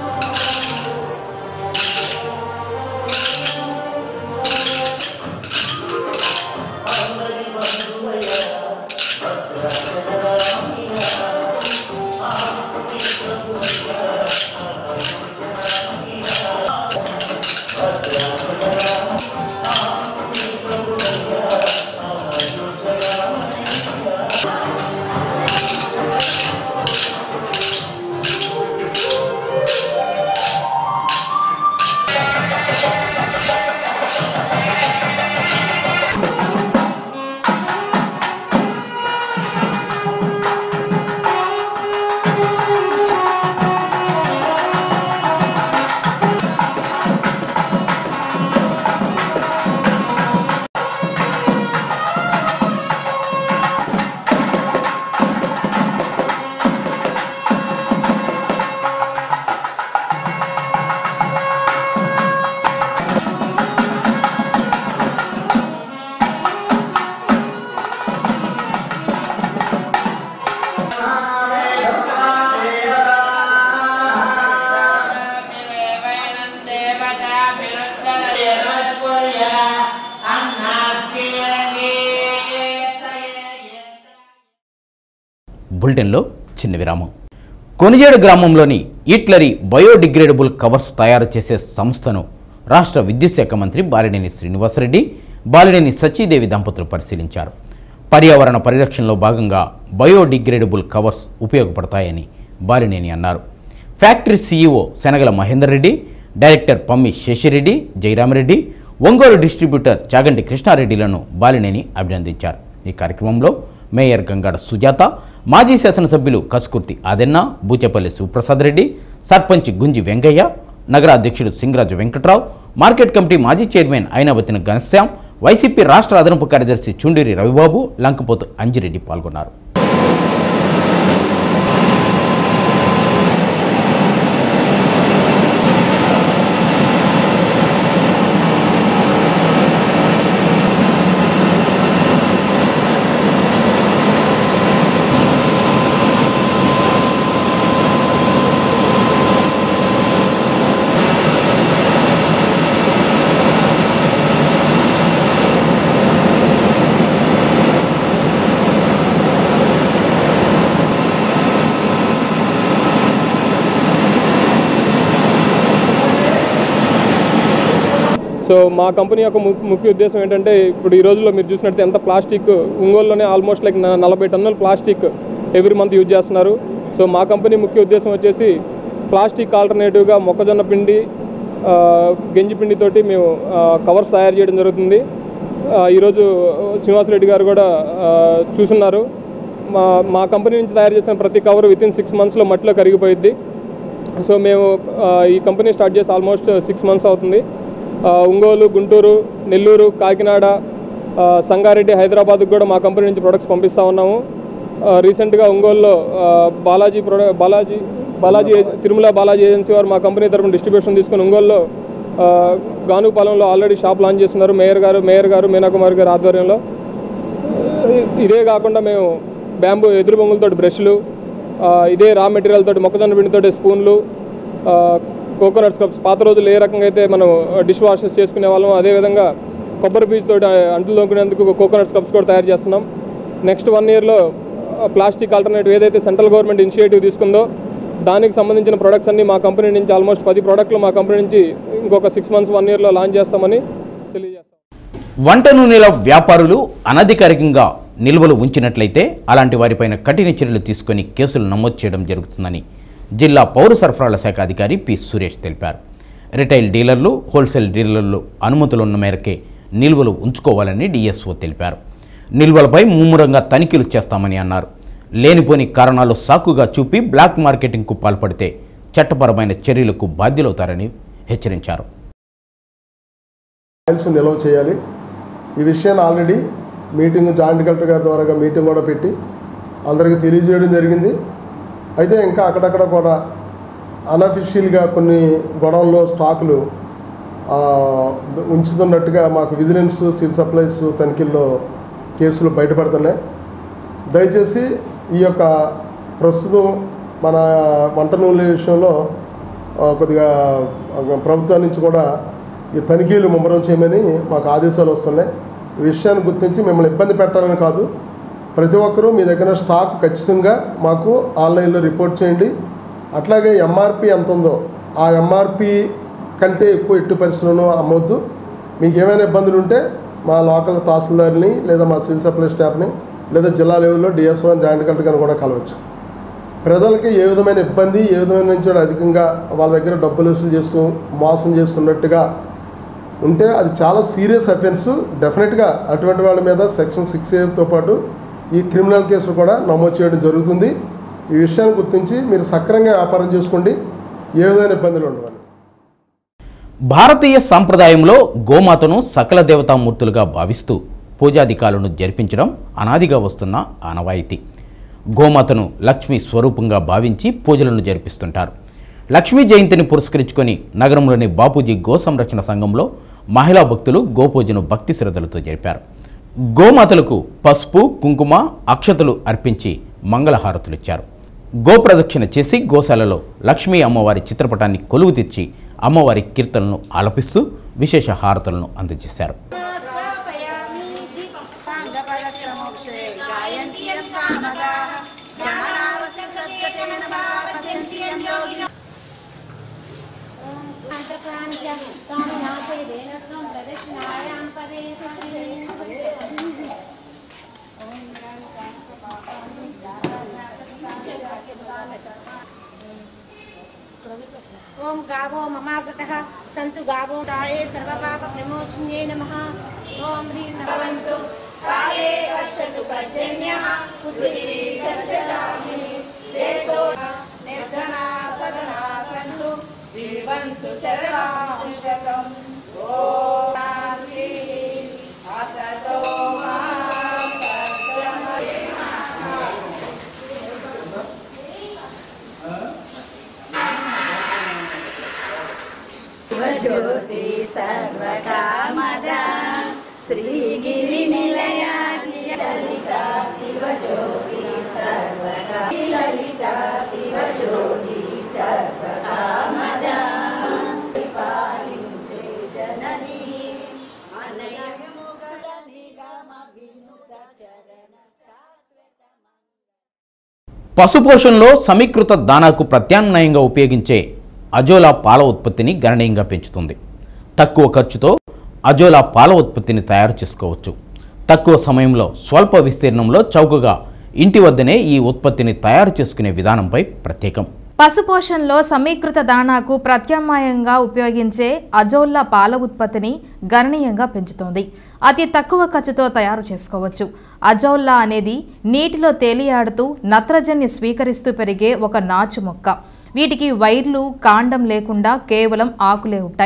బులెటిన్లో చిన్న విరామం కొనిజేడు గ్రామంలోని ఈట్లరి బయోడిగ్రేడబుల్ కవర్స్ తయారు చేసే సంస్థను రాష్ట్ర విద్యుత్ శాఖ మంత్రి బాలినేని శ్రీనివాసరెడ్డి బాలినేని సచీదేవి దంపతులు పరిశీలించారు పర్యావరణ పరిరక్షణలో భాగంగా బయోడిగ్రేడబుల్ కవర్స్ ఉపయోగపడతాయని బాలినేని అన్నారు factory CEO Shanagala Mahender Reddy director Pammi Sasireddy Jayaramareddy Ongole distributor Chaganti కృష్ణారెడ్డిలను బాలినేని అభినందించారు ఈ కార్యక్రమంలో మేయర్ గంగాడ సుజాత మాజీ శాసనసభ్యులు కసుకుర్తి ఆదెన్న బూచేపల్లి శివప్రసాద్ రెడ్డి సర్పంచ్ గుంజి వెంకయ్య నగర అధ్యక్షుడు సింగరాజు వెంకట్రావు మార్కెట్ కమిటీ మాజీ చైర్మన్ అయినవతిన ఘనశ్యాం వైసీపీ రాష్ట్ర అదనపు కార్యదర్శి చుండూరి రవిబాబు లంకపోతు అంజిరెడ్డి పాల్గొన్నారు సో మా కంపెనీ యొక్క ము- ముఖ్య ఉద్దేశం ఏంటంటే ఇప్పుడు ఈ రోజుల్లో మీరు చూసినట్టు ఎంత ప్లాస్టిక్ ఒంగోలులోనే ఆల్మోస్ట్ లైక్ న- నలభై టన్నుల ప్లాస్టిక్ ఎవ్రీ మంత్ యూజ్ చేస్తున్నారు సో మా కంపెనీ ముఖ్య ఉద్దేశం వచ్చేసి ప్లాస్టిక్ ఆల్టర్నేటివ్గా మొక్కజొన్న పిండి ఆ, గంజి పిండితోటి మేము ఆ, కవర్స్ తయారు చేయడం జరుగుతుంది ఆ, ఈరోజు శ్రీనివాసరెడ్డి గారు కూడా ఆ, చూసున్నారు మా మా కంపెనీ నుంచి తయారు చేసిన ప్రతి కవర్ విత్ ఇన్ సిక్స్ మంత్స్లో మట్టిలో కరిగిపోయిద్ది సో మేము ఆ, ఈ కంపెనీ స్టార్ట్ చేసి ఆల్మోస్ట్ సిక్స్ మంత్స్ అవుతుంది ఆ, ఒంగోలు గుంటూరు నెల్లూరు కాకినాడ ఆ, సంగారెడ్డి హైదరాబాద్కు కూడా మా కంపెనీ నుంచి ప్రొడక్ట్స్ పంపిస్తూ ఉన్నాము ఆ, రీసెంట్గా ఒంగోలులో ఆ, బాలాజీ ప్రొడ బాలాజీ బాలాజీ ఏజె- తిరుమల బాలాజీ ఏజెన్సీ వారు మా కంపెనీ తరపున డిస్ట్రిబ్యూషన్ తీసుకుని ఒంగోలులో ఆ, గానుపాలెంలో ఆల్రెడీ షాప్ లాంచ్ చేస్తున్నారు మేయర్ గారు మేయర్ గారు మీనాకుమారి గారి ఆధ్వర్యంలో ఇదే కాకుండా మేము బ్యాంబూ ఎదురు బొంగులతోటి బ్రష్లు ఆ, ఇదే రా మెటీరియల్ తోటి మొక్కజొన్న పిండితోటి స్పూన్లు కోకోనట్ స్క్రబ్స్ పాత రోజులు ఏ రకంగా అయితే మనం డిష్ వాషెస్ చేసుకునే వాళ్ళం అదేవిధంగా కొబ్బరి పీచు తోటి అంట్లు తోముకునేందుకు కోకోనట్ స్క్రబ్స్ కూడా తయారు చేస్తున్నాం నెక్స్ట్ వన్ ఇయర్లో ప్లాస్టిక్ ఆల్టర్నేటివ్ ఏదైతే సెంట్రల్ గవర్నమెంట్ ఇనిషియేటివ్ తీసుకుందో దానికి సంబంధించిన ప్రొడక్ట్స్ అన్ని మా కంపెనీ నుంచి ఆల్మోస్ట్ పది ప్రోడక్ట్లు మా కంపెనీ నుంచి ఇంకొక సిక్స్ మంత్స్ వన్ ఇయర్లో లాంచ్ చేస్తామని తెలియజేస్తాం వంట నూనెల వ్యాపారులు అనధికారికంగా నిల్వలు ఉంచినట్లయితే అలాంటి వారిపైన కఠిన చర్యలు తీసుకొని కేసులు నమోదు చేయడం జరుగుతుందని జిల్లా పౌర సరఫరాల శాఖ అధికారి పి సురేష్ తెలిపారు రిటైల్ డీలర్లు హోల్సేల్ డీలర్లు అనుమతులు ఉన్న మేరకే నిల్వలు ఉంచుకోవాలని డిఎస్ఓ తెలిపారు నిల్వలపై ముమ్మరంగా తనిఖీలు చేస్తామని అన్నారు లేనిపోని కారణాలు సాకుగా చూపి బ్లాక్ మార్కెటింగ్కు పాల్పడితే చట్టపరమైన చర్యలకు బాధ్యులవుతారని హెచ్చరించారు ఆయిల్స్ నిల్వ చేయాలి ఈ విషయాన్ని ఆల్రెడీ మీటింగ్ జాయింట్ కలెక్టర్ గారి ద్వారా మీటింగ్ కూడా పెట్టి అందరికీ తెలియజేయడం జరిగింది అయితే ఇంకా అక్కడక్కడ కూడా అనఫిషియల్గా కొన్ని గొడవల్లో స్టాకులు ఆ, ఉంచుతున్నట్టుగా మాకు విజిలెన్స్ సివిల్ సప్లైస్ తనిఖీల్లో కేసులు బయటపడుతున్నాయి దయచేసి ఈ యొక్క ప్రస్తుతం మన వంట నూనె విషయంలో ఆ, కొద్దిగా ప్రభుత్వం నుంచి కూడా ఈ తనిఖీలు ముమ్మరం చేయమని మాకు ఆదేశాలు వస్తున్నాయి ఈ విషయాన్ని గుర్తించి మిమ్మల్ని ఇబ్బంది పెట్టాలని కాదు ప్రతి ఒక్కరూ మీ దగ్గర స్టాక్ ఖచ్చితంగా మాకు ఆన్లైన్లో రిపోర్ట్ చేయండి అట్లాగే ఎంఆర్పి ఎంత ఉందో ఆ ఎంఆర్పి కంటే ఎక్కువ ఎట్టి పరిస్థితులను అమ్మొద్దు మీకు ఏమైనా ఇబ్బందులు ఉంటే మా లోకల్ తహసీల్దార్ని లేదా మా సివిల్ సప్లై స్టాఫ్ని లేదా జిల్లా లెవెల్లో డిఎస్ఓ అని జాయింట్ కలెక్టర్ గారిని కూడా కలవచ్చు ప్రజలకి ఏ విధమైన ఇబ్బంది ఏ విధమైన నుంచి కూడా అధికంగా వాళ్ళ దగ్గర డబ్బులు వసూలు చేస్తూ మోసం చేస్తున్నట్టుగా ఉంటే అది చాలా సీరియస్ అఫెన్స్ డెఫినెట్గా అటువంటి వాళ్ళ మీద సెక్షన్ సిక్స్ ఏతో పాటు ఈ క్రిమినల్ కేసులు కూడా నమోదు చేయడం జరుగుతుంది ఈ విషయాన్ని గుర్తించి మీరు సక్రంగా వ్యాపారం చేసుకోండి ఏ విధమైన ఇబ్బందులు ఉండవని భారతీయ సాంప్రదాయంలో గోమాతను సకల దేవతామూర్తులుగా భావిస్తూ పూజాధికాలను జరిపించడం అనాదిగా వస్తున్న ఆనవాయితీ గోమాతను లక్ష్మీ స్వరూపంగా భావించి పూజలను జరిపిస్తుంటారు లక్ష్మీ జయంతిని పురస్కరించుకొని నగరంలోని బాపూజీ గో సంరక్షణ సంఘంలో మహిళా భక్తులు గోపూజను భక్తి శ్రద్ధలతో జరిపారు గోమాతలకు పసుపు కుంకుమ అక్షతలు అర్పించి మంగళహారతులిచ్చారు గోప్రదక్షిణ చేసి గోశాలలో లక్ష్మీ అమ్మవారి చిత్రపటాన్ని కొలువు తెచ్చి అమ్మవారి కీర్తనలను ఆలపిస్తూ విశేష హారతులను అందజేశారు ఓం గావో మమాగతః సంతు గావో దాయే సర్వపాప విమోచన్యే నమః ఓం హ్రీం భవంతు కాలే వర్షతు పర్జన్యః పుత్రీ సస్యశాలిని దేశో నిర్ధనా సదనా సంతు జీవంతు శరదాశతం ఓం శాంతి అసతో మా సత్యమయే శివజ్యోతి సర్వకామద శ్రీగిరి నిలయ లలిత శివజ్యోతి సర్వకా లలిత శివజ్యోతి సర్వకామద పాలించే జనని అనయముగల నిగమ వినుత చరణ పశుపోషణలో సమీకృత దానాకు ప్రత్యామ్నాయంగా ఉపయోగించే అజోలా పాల ఉత్పత్తిని గణనీయంగా పెంచుతుంది తక్కువ ఖర్చుతో అజోలా పాల ఉత్పత్తిని తయారు చేసుకోవచ్చు తక్కువ సమయంలో స్వల్ప విస్తీర్ణంలో చౌకగా ఇంటి వద్దనే ఈ ఉత్పత్తిని తయారు చేసుకునే విధానంపై ప్రత్యేకం పశుపోషణలో సమీకృత దాణాకు ప్రత్యామ్నాయంగా ఉపయోగించే అజోల్లా పాల ఉత్పత్తిని గణనీయంగా పెంచుతోంది అతి తక్కువ ఖర్చుతో తయారు చేసుకోవచ్చు అజోల్లా అనేది నీటిలో తేలియాడుతూ నత్రజన్ని స్వీకరిస్తూ పెరిగే ఒక నాచు మొక్క వీటికి వైర్లు కాండం లేకుండా కేవలం ఆకులే ఉంటాయి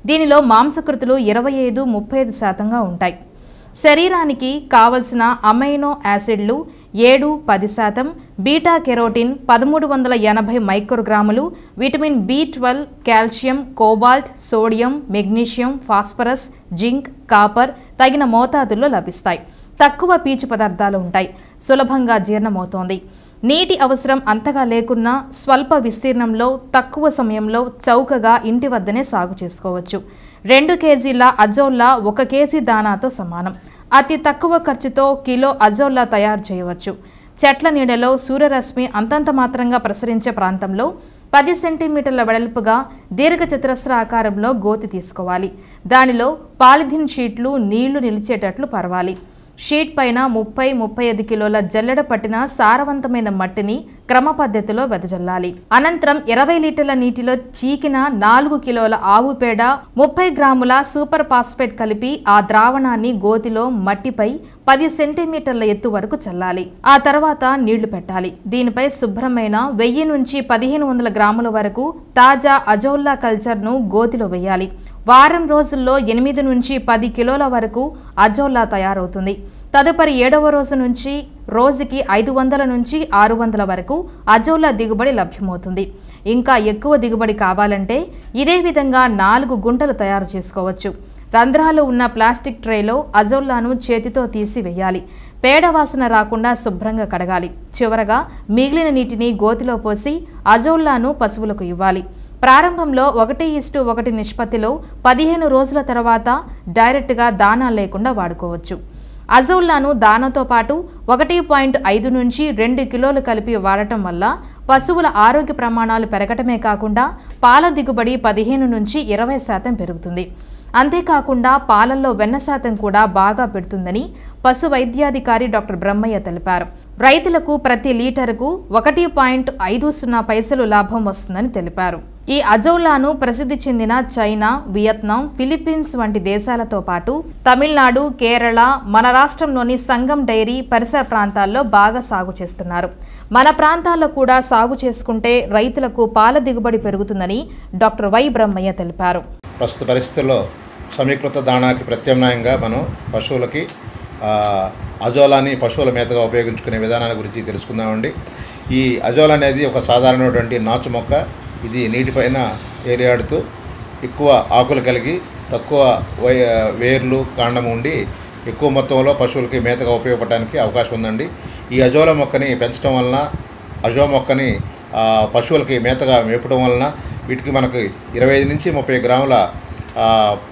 దీనిలో మాంసకృతులు ఇరవై ఐదు ముప్పై ఐదు శాతంగా ఉంటాయి శరీరానికి కావలసిన అమైనో యాసిడ్లు ఏడు పది శాతం బీటా కెరోటిన్ పదమూడు వందల ఎనభై మైక్రోగ్రాములు vitamin B twelve calcium cobalt sodium magnesium phosphorus zinc copper తగిన మోతాదుల్లో లభిస్తాయి తక్కువ పీచు పదార్థాలు ఉంటాయి సులభంగా జీర్ణమవుతోంది నీటి అవసరం అంతగా లేకున్నా స్వల్ప విస్తీర్ణంలో తక్కువ సమయంలో చౌకగా ఇంటి వద్దనే సాగు చేసుకోవచ్చు రెండు కేజీల అజోల్లా ఒక కేజీ దానాతో సమానం అతి తక్కువ ఖర్చుతో కిలో అజోల్లా తయారు చేయవచ్చు చెట్ల నీడలో సూర్యరశ్మి అంతంత మాత్రంగా ప్రసరించే ప్రాంతంలో పది సెంటీమీటర్ల వెడల్పుగా దీర్ఘచతురస్ర ఆకారంలో గోతి తీసుకోవాలి దానిలో పాలిథిన్ షీట్లు నీళ్లు నిలిచేటట్లు పరవాలి షీట్ పైన ముప్పై ముప్పై ఐదు కిలోల జల్లెడ పట్టిన సారవంతమైన మట్టిని క్రమ పద్ధతిలో వెదజల్లాలి అనంతరం ఇరవై లీటర్ల నీటిలో చీకిన నాలుగు కిలోల ఆవు పేడ ముప్పై గ్రాముల సూపర్ ఫాస్ఫేట్ కలిపి ఆ ద్రావణాన్ని గోతిలో మట్టిపై పది సెంటీమీటర్ల ఎత్తు వరకు చల్లాలి ఆ తర్వాత నీళ్లు పెట్టాలి దీనిపై శుభ్రమైన వెయ్యి నుంచి పదిహేను వందల గ్రాముల వరకు తాజా అజోల్లా కల్చర్ను గోతిలో వేయాలి వారం రోజుల్లో ఎనిమిది నుంచి పది కిలోల వరకు అజోల్లా తయారవుతుంది తదుపరి ఏడవ రోజు నుంచి రోజుకి ఐదు వందల నుంచి ఆరు వందల వరకు అజోల్లా దిగుబడి లభ్యమవుతుంది ఇంకా ఎక్కువ దిగుబడి కావాలంటే ఇదే విధంగా నాలుగు గుంటలు తయారు చేసుకోవచ్చు రంధ్రాలు ఉన్న ప్లాస్టిక్ ట్రేలో అజోల్లాను చేతితో తీసి వేయాలి పేడ వాసన రాకుండా శుభ్రంగా కడగాలి చివరగా మిగిలిన నీటిని గోతిలో పోసి అజోల్లాను పశువులకు ఇవ్వాలి ప్రారంభంలో ఒకటి ఇస్టు ఒకటి నిష్పత్తిలో పదిహేను రోజుల తర్వాత డైరెక్ట్గా దానా లేకుండా వాడుకోవచ్చు అజౌల్లాను దానాతో పాటు ఒకటి పాయింట్ ఐదు నుంచి రెండు కిలోలు కలిపి వాడటం వల్ల పశువుల ఆరోగ్య ప్రమాణాలు పెరగటమే కాకుండా పాల దిగుబడి పదిహేను నుంచి ఇరవై శాతం పెరుగుతుంది అంతేకాకుండా పాలల్లో వెన్న శాతం కూడా బాగా పెడుతుందని పశు వైద్యాధికారి డాక్టర్ బ్రహ్మయ్య తెలిపారు రైతులకు ప్రతి లీటరుకు ఒకటి పాయింట్ ఐదు సున్నా పైసలు లాభం వస్తుందని తెలిపారు ఈ అజౌలాను ప్రసిద్ధి చెందిన చైనా వియత్నాం ఫిలిప్పీన్స్ వంటి దేశాలతో పాటు తమిళనాడు కేరళ మన రాష్ట్రంలోని సంగం డైరీ పరిసర ప్రాంతాల్లో బాగా సాగు చేస్తున్నారు మన ప్రాంతాల్లో కూడా సాగు చేసుకుంటే రైతులకు పాల దిగుబడి పెరుగుతుందని డాక్టర్ వై బ్రహ్మయ్య తెలిపారు ప్రస్తుత పరిస్థితుల్లో సమీకృత దాణాకి ప్రత్యామ్నాయంగా మనం పశువులకి ఆ, అజోలాని పశువుల మేతగా ఉపయోగించుకునే విధానాల గురించి తెలుసుకుందామండి ఈ అజోలా అనేది ఒక సాధారణమైనటువంటి నాచు మొక్క ఇది నీటిపైన ఏరియాడుతూ ఎక్కువ ఆకులు కలిగి తక్కువ వై వేర్లు కాండం ఉండి ఎక్కువ మొత్తంలో పశువులకి మేతగా ఉపయోగపడడానికి అవకాశం ఉందండి ఈ అజోలా మొక్కని పెంచడం వలన అజో మొక్కని ఆ, పశువులకి మేతగా మేపడం వలన వీటికి మనకి ఇరవై ఐదు నుంచి ముప్పై గ్రాముల ఆ,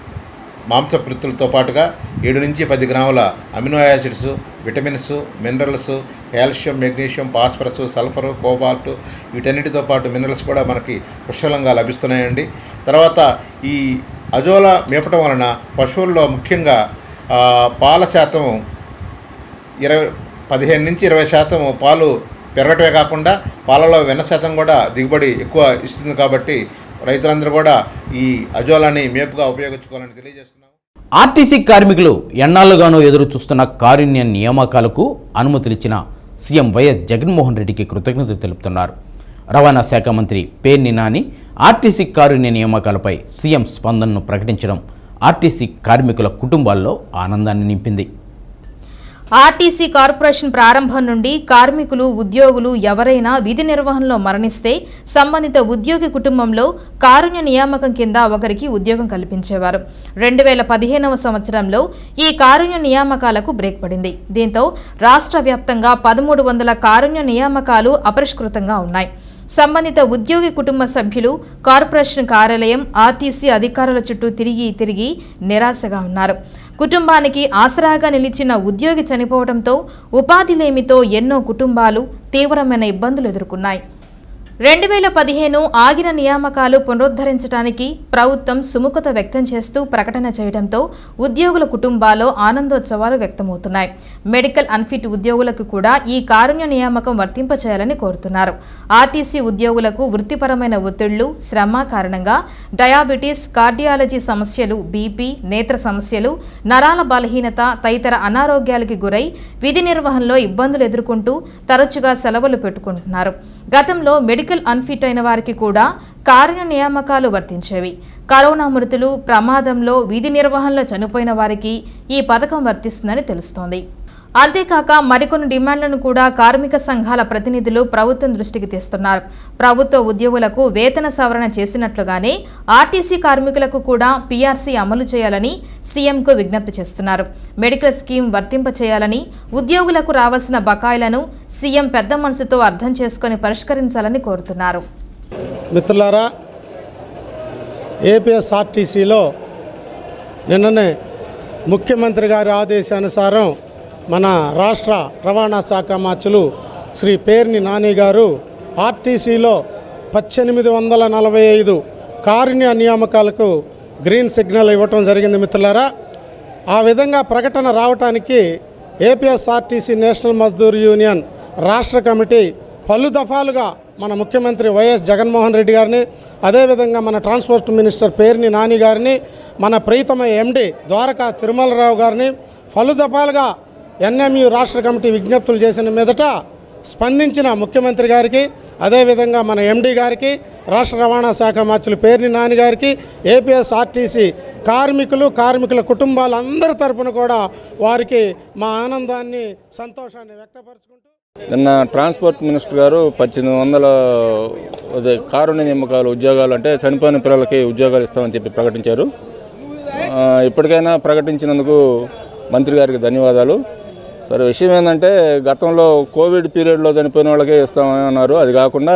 మాంసకృతులతో పాటుగా ఏడు నుంచి పది గ్రాముల amino acids vitamins minerals calcium magnesium phosphorus sulphur cobalt వీటన్నిటితో పాటు మినరల్స్ కూడా మనకి పుష్కలంగా లభిస్తున్నాయండి తర్వాత ఈ అజోలా మేపటం వలన పశువుల్లో ముఖ్యంగా ఆ, పాల శాతం ఇరవై పదిహేను నుంచి ఇరవై శాతం పాలు పెరగటమే కాకుండా పాలలో వెన్న శాతం కూడా దిగుబడి ఎక్కువ ఇస్తుంది కాబట్టి రైతులందరూ కూడా ఈ అజోలాని మేపుగా ఉపయోగించుకోవాలని తెలియజేస్తున్నాం ఆర్టీసీ కార్మికులు ఎన్నాళ్ళుగానో ఎదురు చూస్తున్న కారుణ్య నియామకాలకు అనుమతులిచ్చిన సీఎం వైఎస్ జగన్మోహన్ రెడ్డికి కృతజ్ఞతలు తెలుపుతున్నారు రవాణా శాఖ మంత్రి పేర్ని నాని ఆర్టీసీ కారుణ్య నియామకాలపై సీఎం స్పందనను ప్రకటించడం ఆర్టీసీ కార్మికుల కుటుంబాల్లో ఆనందాన్ని నింపింది ఆర్టీసీ కార్పొరేషన్ ప్రారంభం నుండి కార్మికులు ఉద్యోగులు ఎవరైనా విధి నిర్వహణలో మరణిస్తే సంబంధిత ఉద్యోగి కుటుంబంలో కారుణ్య నియామకం కింద ఒకరికి ఉద్యోగం కల్పించేవారు రెండు వేల పదిహేనవ సంవత్సరంలో ఈ కారుణ్య నియామకాలకు బ్రేక్ పడింది దీంతో రాష్ట్ర వ్యాప్తంగా పదమూడు వందల కారుణ్య నియామకాలు అపరిష్కృతంగా ఉన్నాయి సంబంధిత ఉద్యోగి కుటుంబ సభ్యులు కార్పొరేషన్ కార్యాలయం ఆర్టీసీ అధికారుల చుట్టూ తిరిగి తిరిగి నిరాశగా ఉన్నారు కుటుంబానికి ఆసరాగా నిలిచిన ఉద్యోగి చనిపోవడంతో ఉపాధి లేమితో ఎన్నో కుటుంబాలు తీవ్రమైన ఇబ్బందులు ఎదుర్కొన్నాయి రెండు వేల పదిహేను ఆగిన నియామకాలు పునరుద్ధరించడానికి ప్రభుత్వం సుముఖత వ్యక్తం చేస్తూ ప్రకటన చేయడంతో ఉద్యోగుల కుటుంబాల్లో ఆనందోత్సవాలు వ్యక్తమవుతున్నాయి మెడికల్ అన్ఫిట్ ఉద్యోగులకు కూడా ఈ కారుణ్య నియామకం వర్తింపచేయాలని కోరుతున్నారు ఆర్టీసీ ఉద్యోగులకు వృత్తిపరమైన ఒత్తిళ్లు శ్రమ కారణంగా డయాబెటీస్ కార్డియాలజీ సమస్యలు బీపీ నేత్ర సమస్యలు నరాల బలహీనత తదితర అనారోగ్యాలకి గురై విధి నిర్వహణలో ఇబ్బందులు ఎదుర్కొంటూ తరచుగా సెలవులు పెట్టుకుంటున్నారు గతంలో మెడికల్ అన్ఫిట్ అయిన వారికి కూడా కారుణ్య నియామకాలు వర్తించేవి కరోనా మృతులు ప్రమాదంలో విధి నిర్వహణలో చనిపోయిన వారికి ఈ పథకం వర్తిస్తుందని తెలుస్తోంది అంతేకాక మరికొన్ని డిమాండ్లను కూడా కార్మిక సంఘాల ప్రతినిధులు ప్రభుత్వం దృష్టికి తెస్తున్నారు ప్రభుత్వ ఉద్యోగులకు వేతన సవరణ చేసినట్లుగానే ఆర్టీసీ కార్మికులకు కూడా పీఆర్సీ అమలు చేయాలని సీఎంకు విజ్ఞప్తి చేస్తున్నారు మెడికల్ స్కీమ్ వర్తింప చేయాలని ఉద్యోగులకు రావాల్సిన బకాయిలను సీఎం పెద్ద మనసుతో అర్థం చేసుకొని పరిష్కరించాలని కోరుతున్నారు మిత్రులారా ఏపీఎస్ఆర్టీసీలో నిన్ననే ముఖ్యమంత్రి గారి ఆదేశానుసారం మన రాష్ట్ర రవాణా శాఖ మార్చులు శ్రీ పేర్ని నాని గారు ఆర్టీసీలో పద్దెనిమిది వందల నలభై ఐదు కారుణ్య నియామకాలకు గ్రీన్ సిగ్నల్ ఇవ్వటం జరిగింది మిత్రులారా ఆ విధంగా ప్రకటన రావటానికి ఏపీఎస్ఆర్టీసీ నేషనల్ మజ్దూర్ యూనియన్ రాష్ట్ర కమిటీ పలు దఫాలుగా మన ముఖ్యమంత్రి వైఎస్ జగన్మోహన్ రెడ్డి గారిని అదేవిధంగా మన ట్రాన్స్పోర్ట్ మినిస్టర్ పేర్ని నాని గారిని మన ప్రీతమ ఎండి ద్వారకా తిరుమలరావు గారిని పలు దఫాలుగా ఎన్ఎంయు రాష్ట్ర కమిటీ విజ్ఞప్తులు చేసిన మీదట స్పందించిన ముఖ్యమంత్రి గారికి అదేవిధంగా మన ఎండి గారికి రాష్ట్ర రవాణా శాఖ మార్చులు పేర్ని నాని గారికి ఏపీఎస్ఆర్టీసీ కార్మికులు కార్మికుల కుటుంబాలందరి తరపున కూడా వారికి మా ఆనందాన్ని సంతోషాన్ని వ్యక్తపరుచుకుంటూ నిన్న ట్రాన్స్పోర్ట్ మినిస్టర్ గారు పద్దెనిమిది వందల అదే కారుణ్య నియామకాలు ఉద్యోగాలు అంటే చనిపోయిన పిల్లలకి ఉద్యోగాలు ఇస్తామని చెప్పి ప్రకటించారు ఆ, ఇప్పటికైనా ప్రకటించినందుకు మంత్రి గారికి ధన్యవాదాలు సరే విషయం ఏంటంటే గతంలో కోవిడ్ పీరియడ్లో చనిపోయిన వాళ్ళకే ఇస్తామని అన్నారు అది కాకుండా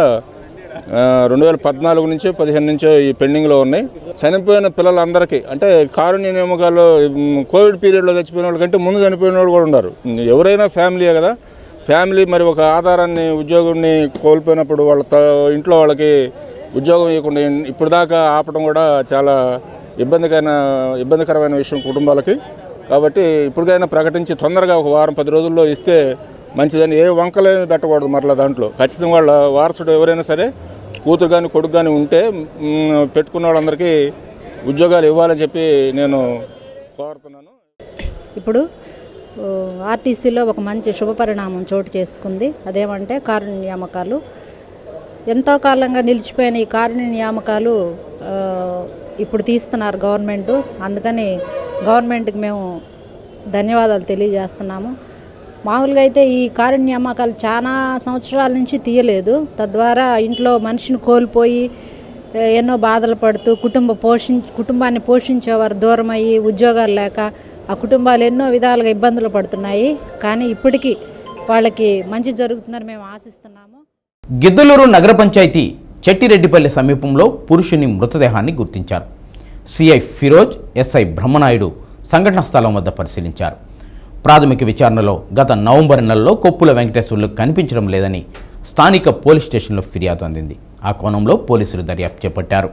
రెండు వేల పద్నాలుగు నుంచో పదిహేను నుంచో ఈ పెండింగ్లో ఉన్నాయి చనిపోయిన పిల్లలందరికీ అంటే కారుణ్య నియామకాలు మ్, కోవిడ్ పీరియడ్లో చచ్చిపోయిన వాళ్ళకంటే ముందు చనిపోయిన వాళ్ళు కూడా ఉన్నారు ఎవరైనా ఫ్యామిలీయే కదా ఫ్యామిలీ మరి ఒక ఆధారాన్ని ఉద్యోగుడిని కోల్పోయినప్పుడు వాళ్ళ త- ఇంట్లో వాళ్ళకి ఉద్యోగం ఇవ్వకుండా ఇప్పుడు దాకా ఆపడం కూడా చాలా ఇబ్బందికరమైన ఇబ్బందికరమైన విషయం కుటుంబాలకి కాబట్టి ఇప్పటికైనా ప్రకటించి తొందరగా ఒక వారం పది రోజుల్లో ఇస్తే మంచిదని ఏ వంకలేమి పెట్టకూడదు మరలా దాంట్లో ఖచ్చితంగా వాళ్ళ వారసుడు ఎవరైనా సరే కూతురు కానీ కొడుకు కానీ ఉంటే మ్, పెట్టుకున్న వాళ్ళందరికీ ఉద్యోగాలు ఇవ్వాలని చెప్పి నేను కోరుతున్నాను ఇప్పుడు ఓ, ఆర్టీసీలో ఒక మంచి శుభపరిణామం చోటు చేసుకుంది అదేమంటే కారుణ్య నియామకాలు ఎంతో కాలంగా నిలిచిపోయిన ఈ కారుణ్య నియామకాలు ఆ, ఇప్పుడు తీస్తున్నారు గవర్నమెంట్ అందుకని గవర్నమెంట్కి మేము ధన్యవాదాలు తెలియజేస్తున్నాము మామూలుగా అయితే ఈ కారుణ్య నియామకాలు చాలా సంవత్సరాల నుంచి తీయలేదు తద్వారా ఇంట్లో మనిషిని కోల్పోయి ఏ, ఎన్నో బాధలు పడుతూ కుటుంబ పోషించ కుటుంబాన్ని పోషించేవారు దూరం అయ్యి ఉద్యోగాలు లేక ఆ కుటుంబాలు ఎన్నో విధాలుగా ఇబ్బందులు పడుతున్నాయి కానీ ఇప్పటికీ వాళ్ళకి మంచి జరుగుతుందని మేము ఆశిస్తున్నాము గిద్దలూరు నగర పంచాయతీ చెట్టిరెడ్డిపల్లి సమీపంలో పురుషుని మృతదేహాన్ని గుర్తించారు సిఐ ఫిరోజ్ ఎస్ఐ బ్రహ్మనాయుడు సంఘటనా స్థలం వద్ద పరిశీలించారు ప్రాథమిక విచారణలో గత నవంబర్ నెలలో కొప్పుల వెంకటేశ్వర్లు కనిపించడం లేదని స్థానిక పోలీస్ స్టేషన్లో ఫిర్యాదు అందింది ఆ కోణంలో పోలీసులు దర్యాప్తు చేపట్టారు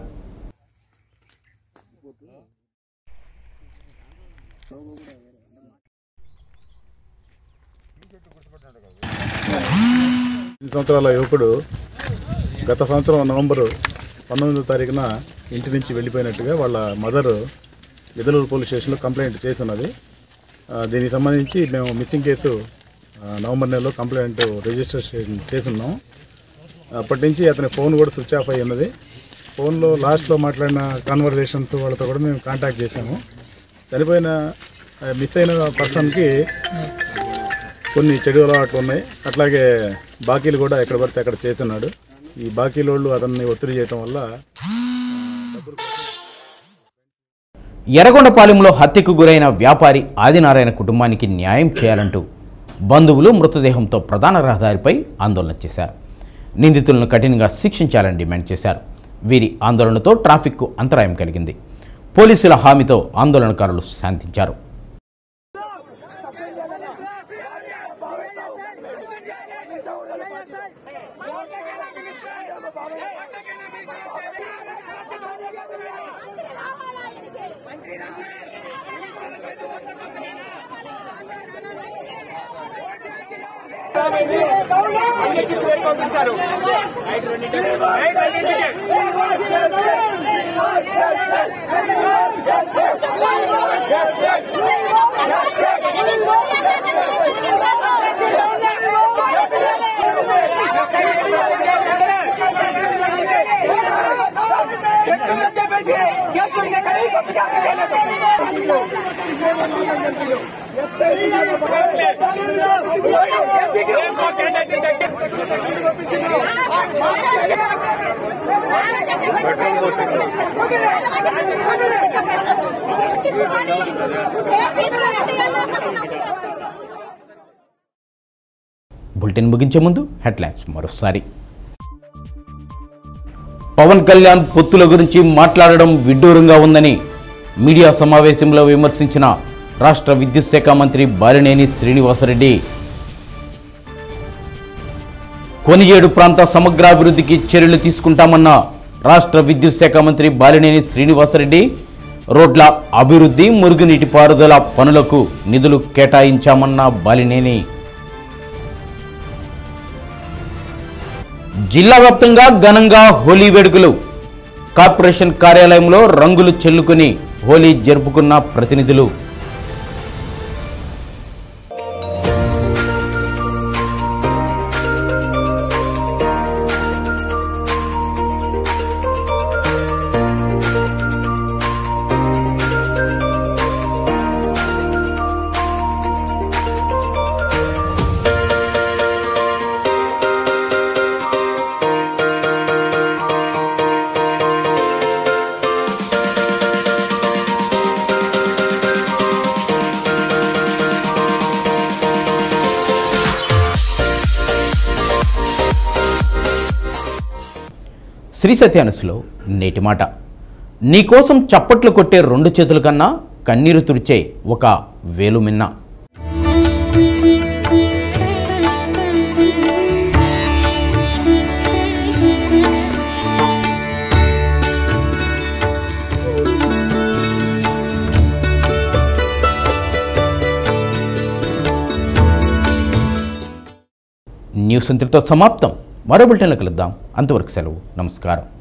ఎనిమిది సంవత్సరాల యువకుడు గత సంవత్సరం నవంబరు పంతొమ్మిదో తారీఖున ఇంటి నుంచి వెళ్ళిపోయినట్టుగా వాళ్ళ మదర్ గిద్దలూరు పోలీస్ స్టేషన్లో కంప్లైంట్ చేస్తున్నది ఆ, దీనికి సంబంధించి మేము మిస్సింగ్ కేసు ఆ, నవంబర్ నెలలో కంప్లైంట్ రిజిస్ట్రేషన్ చేసున్నాం అప్పటి నుంచి అతని ఫోన్ కూడా స్విచ్ ఆఫ్ అయి ఉన్నది ఫోన్లో లాస్ట్లో మాట్లాడిన కాన్వర్జేషన్స్ వాళ్ళతో కూడా మేము కాంటాక్ట్ చేశాము చనిపోయిన మిస్ అయిన పర్సన్కి కొన్ని చెడు అలవాట్లు ఉన్నాయి అట్లాగే బాకీలు కూడా ఎక్కడ పడితే అక్కడ చేస్తున్నాడు ఈ బాకీలోళ్ళు అతన్ని ఒత్తిడి చేయటం వల్ల ఎర్రగొండపాలెంలో హత్యకు గురైన వ్యాపారి ఆదినారాయణ కుటుంబానికి న్యాయం చేయాలంటూ బంధువులు మృతదేహంతో ప్రధాన రహదారిపై ఆందోళన చేశారు నిందితులను కఠినంగా శిక్షించాలని డిమాండ్ చేశారు వీరి ఆందోళనతో ట్రాఫిక్కు అంతరాయం కలిగింది పోలీసుల హామీతో ఆందోళనకారులు శాంతించారు చెప్పేసి బులెటిన్ ముగించే ముందు హెడ్లైన్స్ మరోసారి పవన్ కళ్యాణ్ పొత్తుల గురించి మాట్లాడడం విడ్డూరంగా ఉందని మీడియా సమావేశంలో విమర్శించిన రాష్ట్ర విద్యుత్ శాఖ మంత్రి బాలినేని శ్రీనివాసరెడ్డి కొనిజేడు ప్రాంత సమగ్రాభివృద్ధికి చర్యలు తీసుకుంటామన్న రాష్ట్ర విద్యుత్ శాఖ మంత్రి బాలినేని శ్రీనివాసరెడ్డి రోడ్ల అభివృద్ధి మురుగునీటి పారుదల పనులకు నిధులు కేటాయించామన్న బాలినేని జిల్లా వ్యాప్తంగా ఘనంగా హోలీ వేడుకలు కార్పొరేషన్ కార్యాలయంలో రంగులు చెల్లుకుని హోలీ జరుపుకున్న ప్రతినిధులు శ్రీ సత్యానుసులో నేటి మాట నీకోసం చప్పట్లు కొట్టే రెండు చేతుల కన్నా కన్నీరు తుడిచే ఒక వేలు మిన్న న్యూస్ అంతటితో సమాప్తం మరో బులెటిన్లో కలుద్దాం అంతవరకు సెలవు నమస్కారం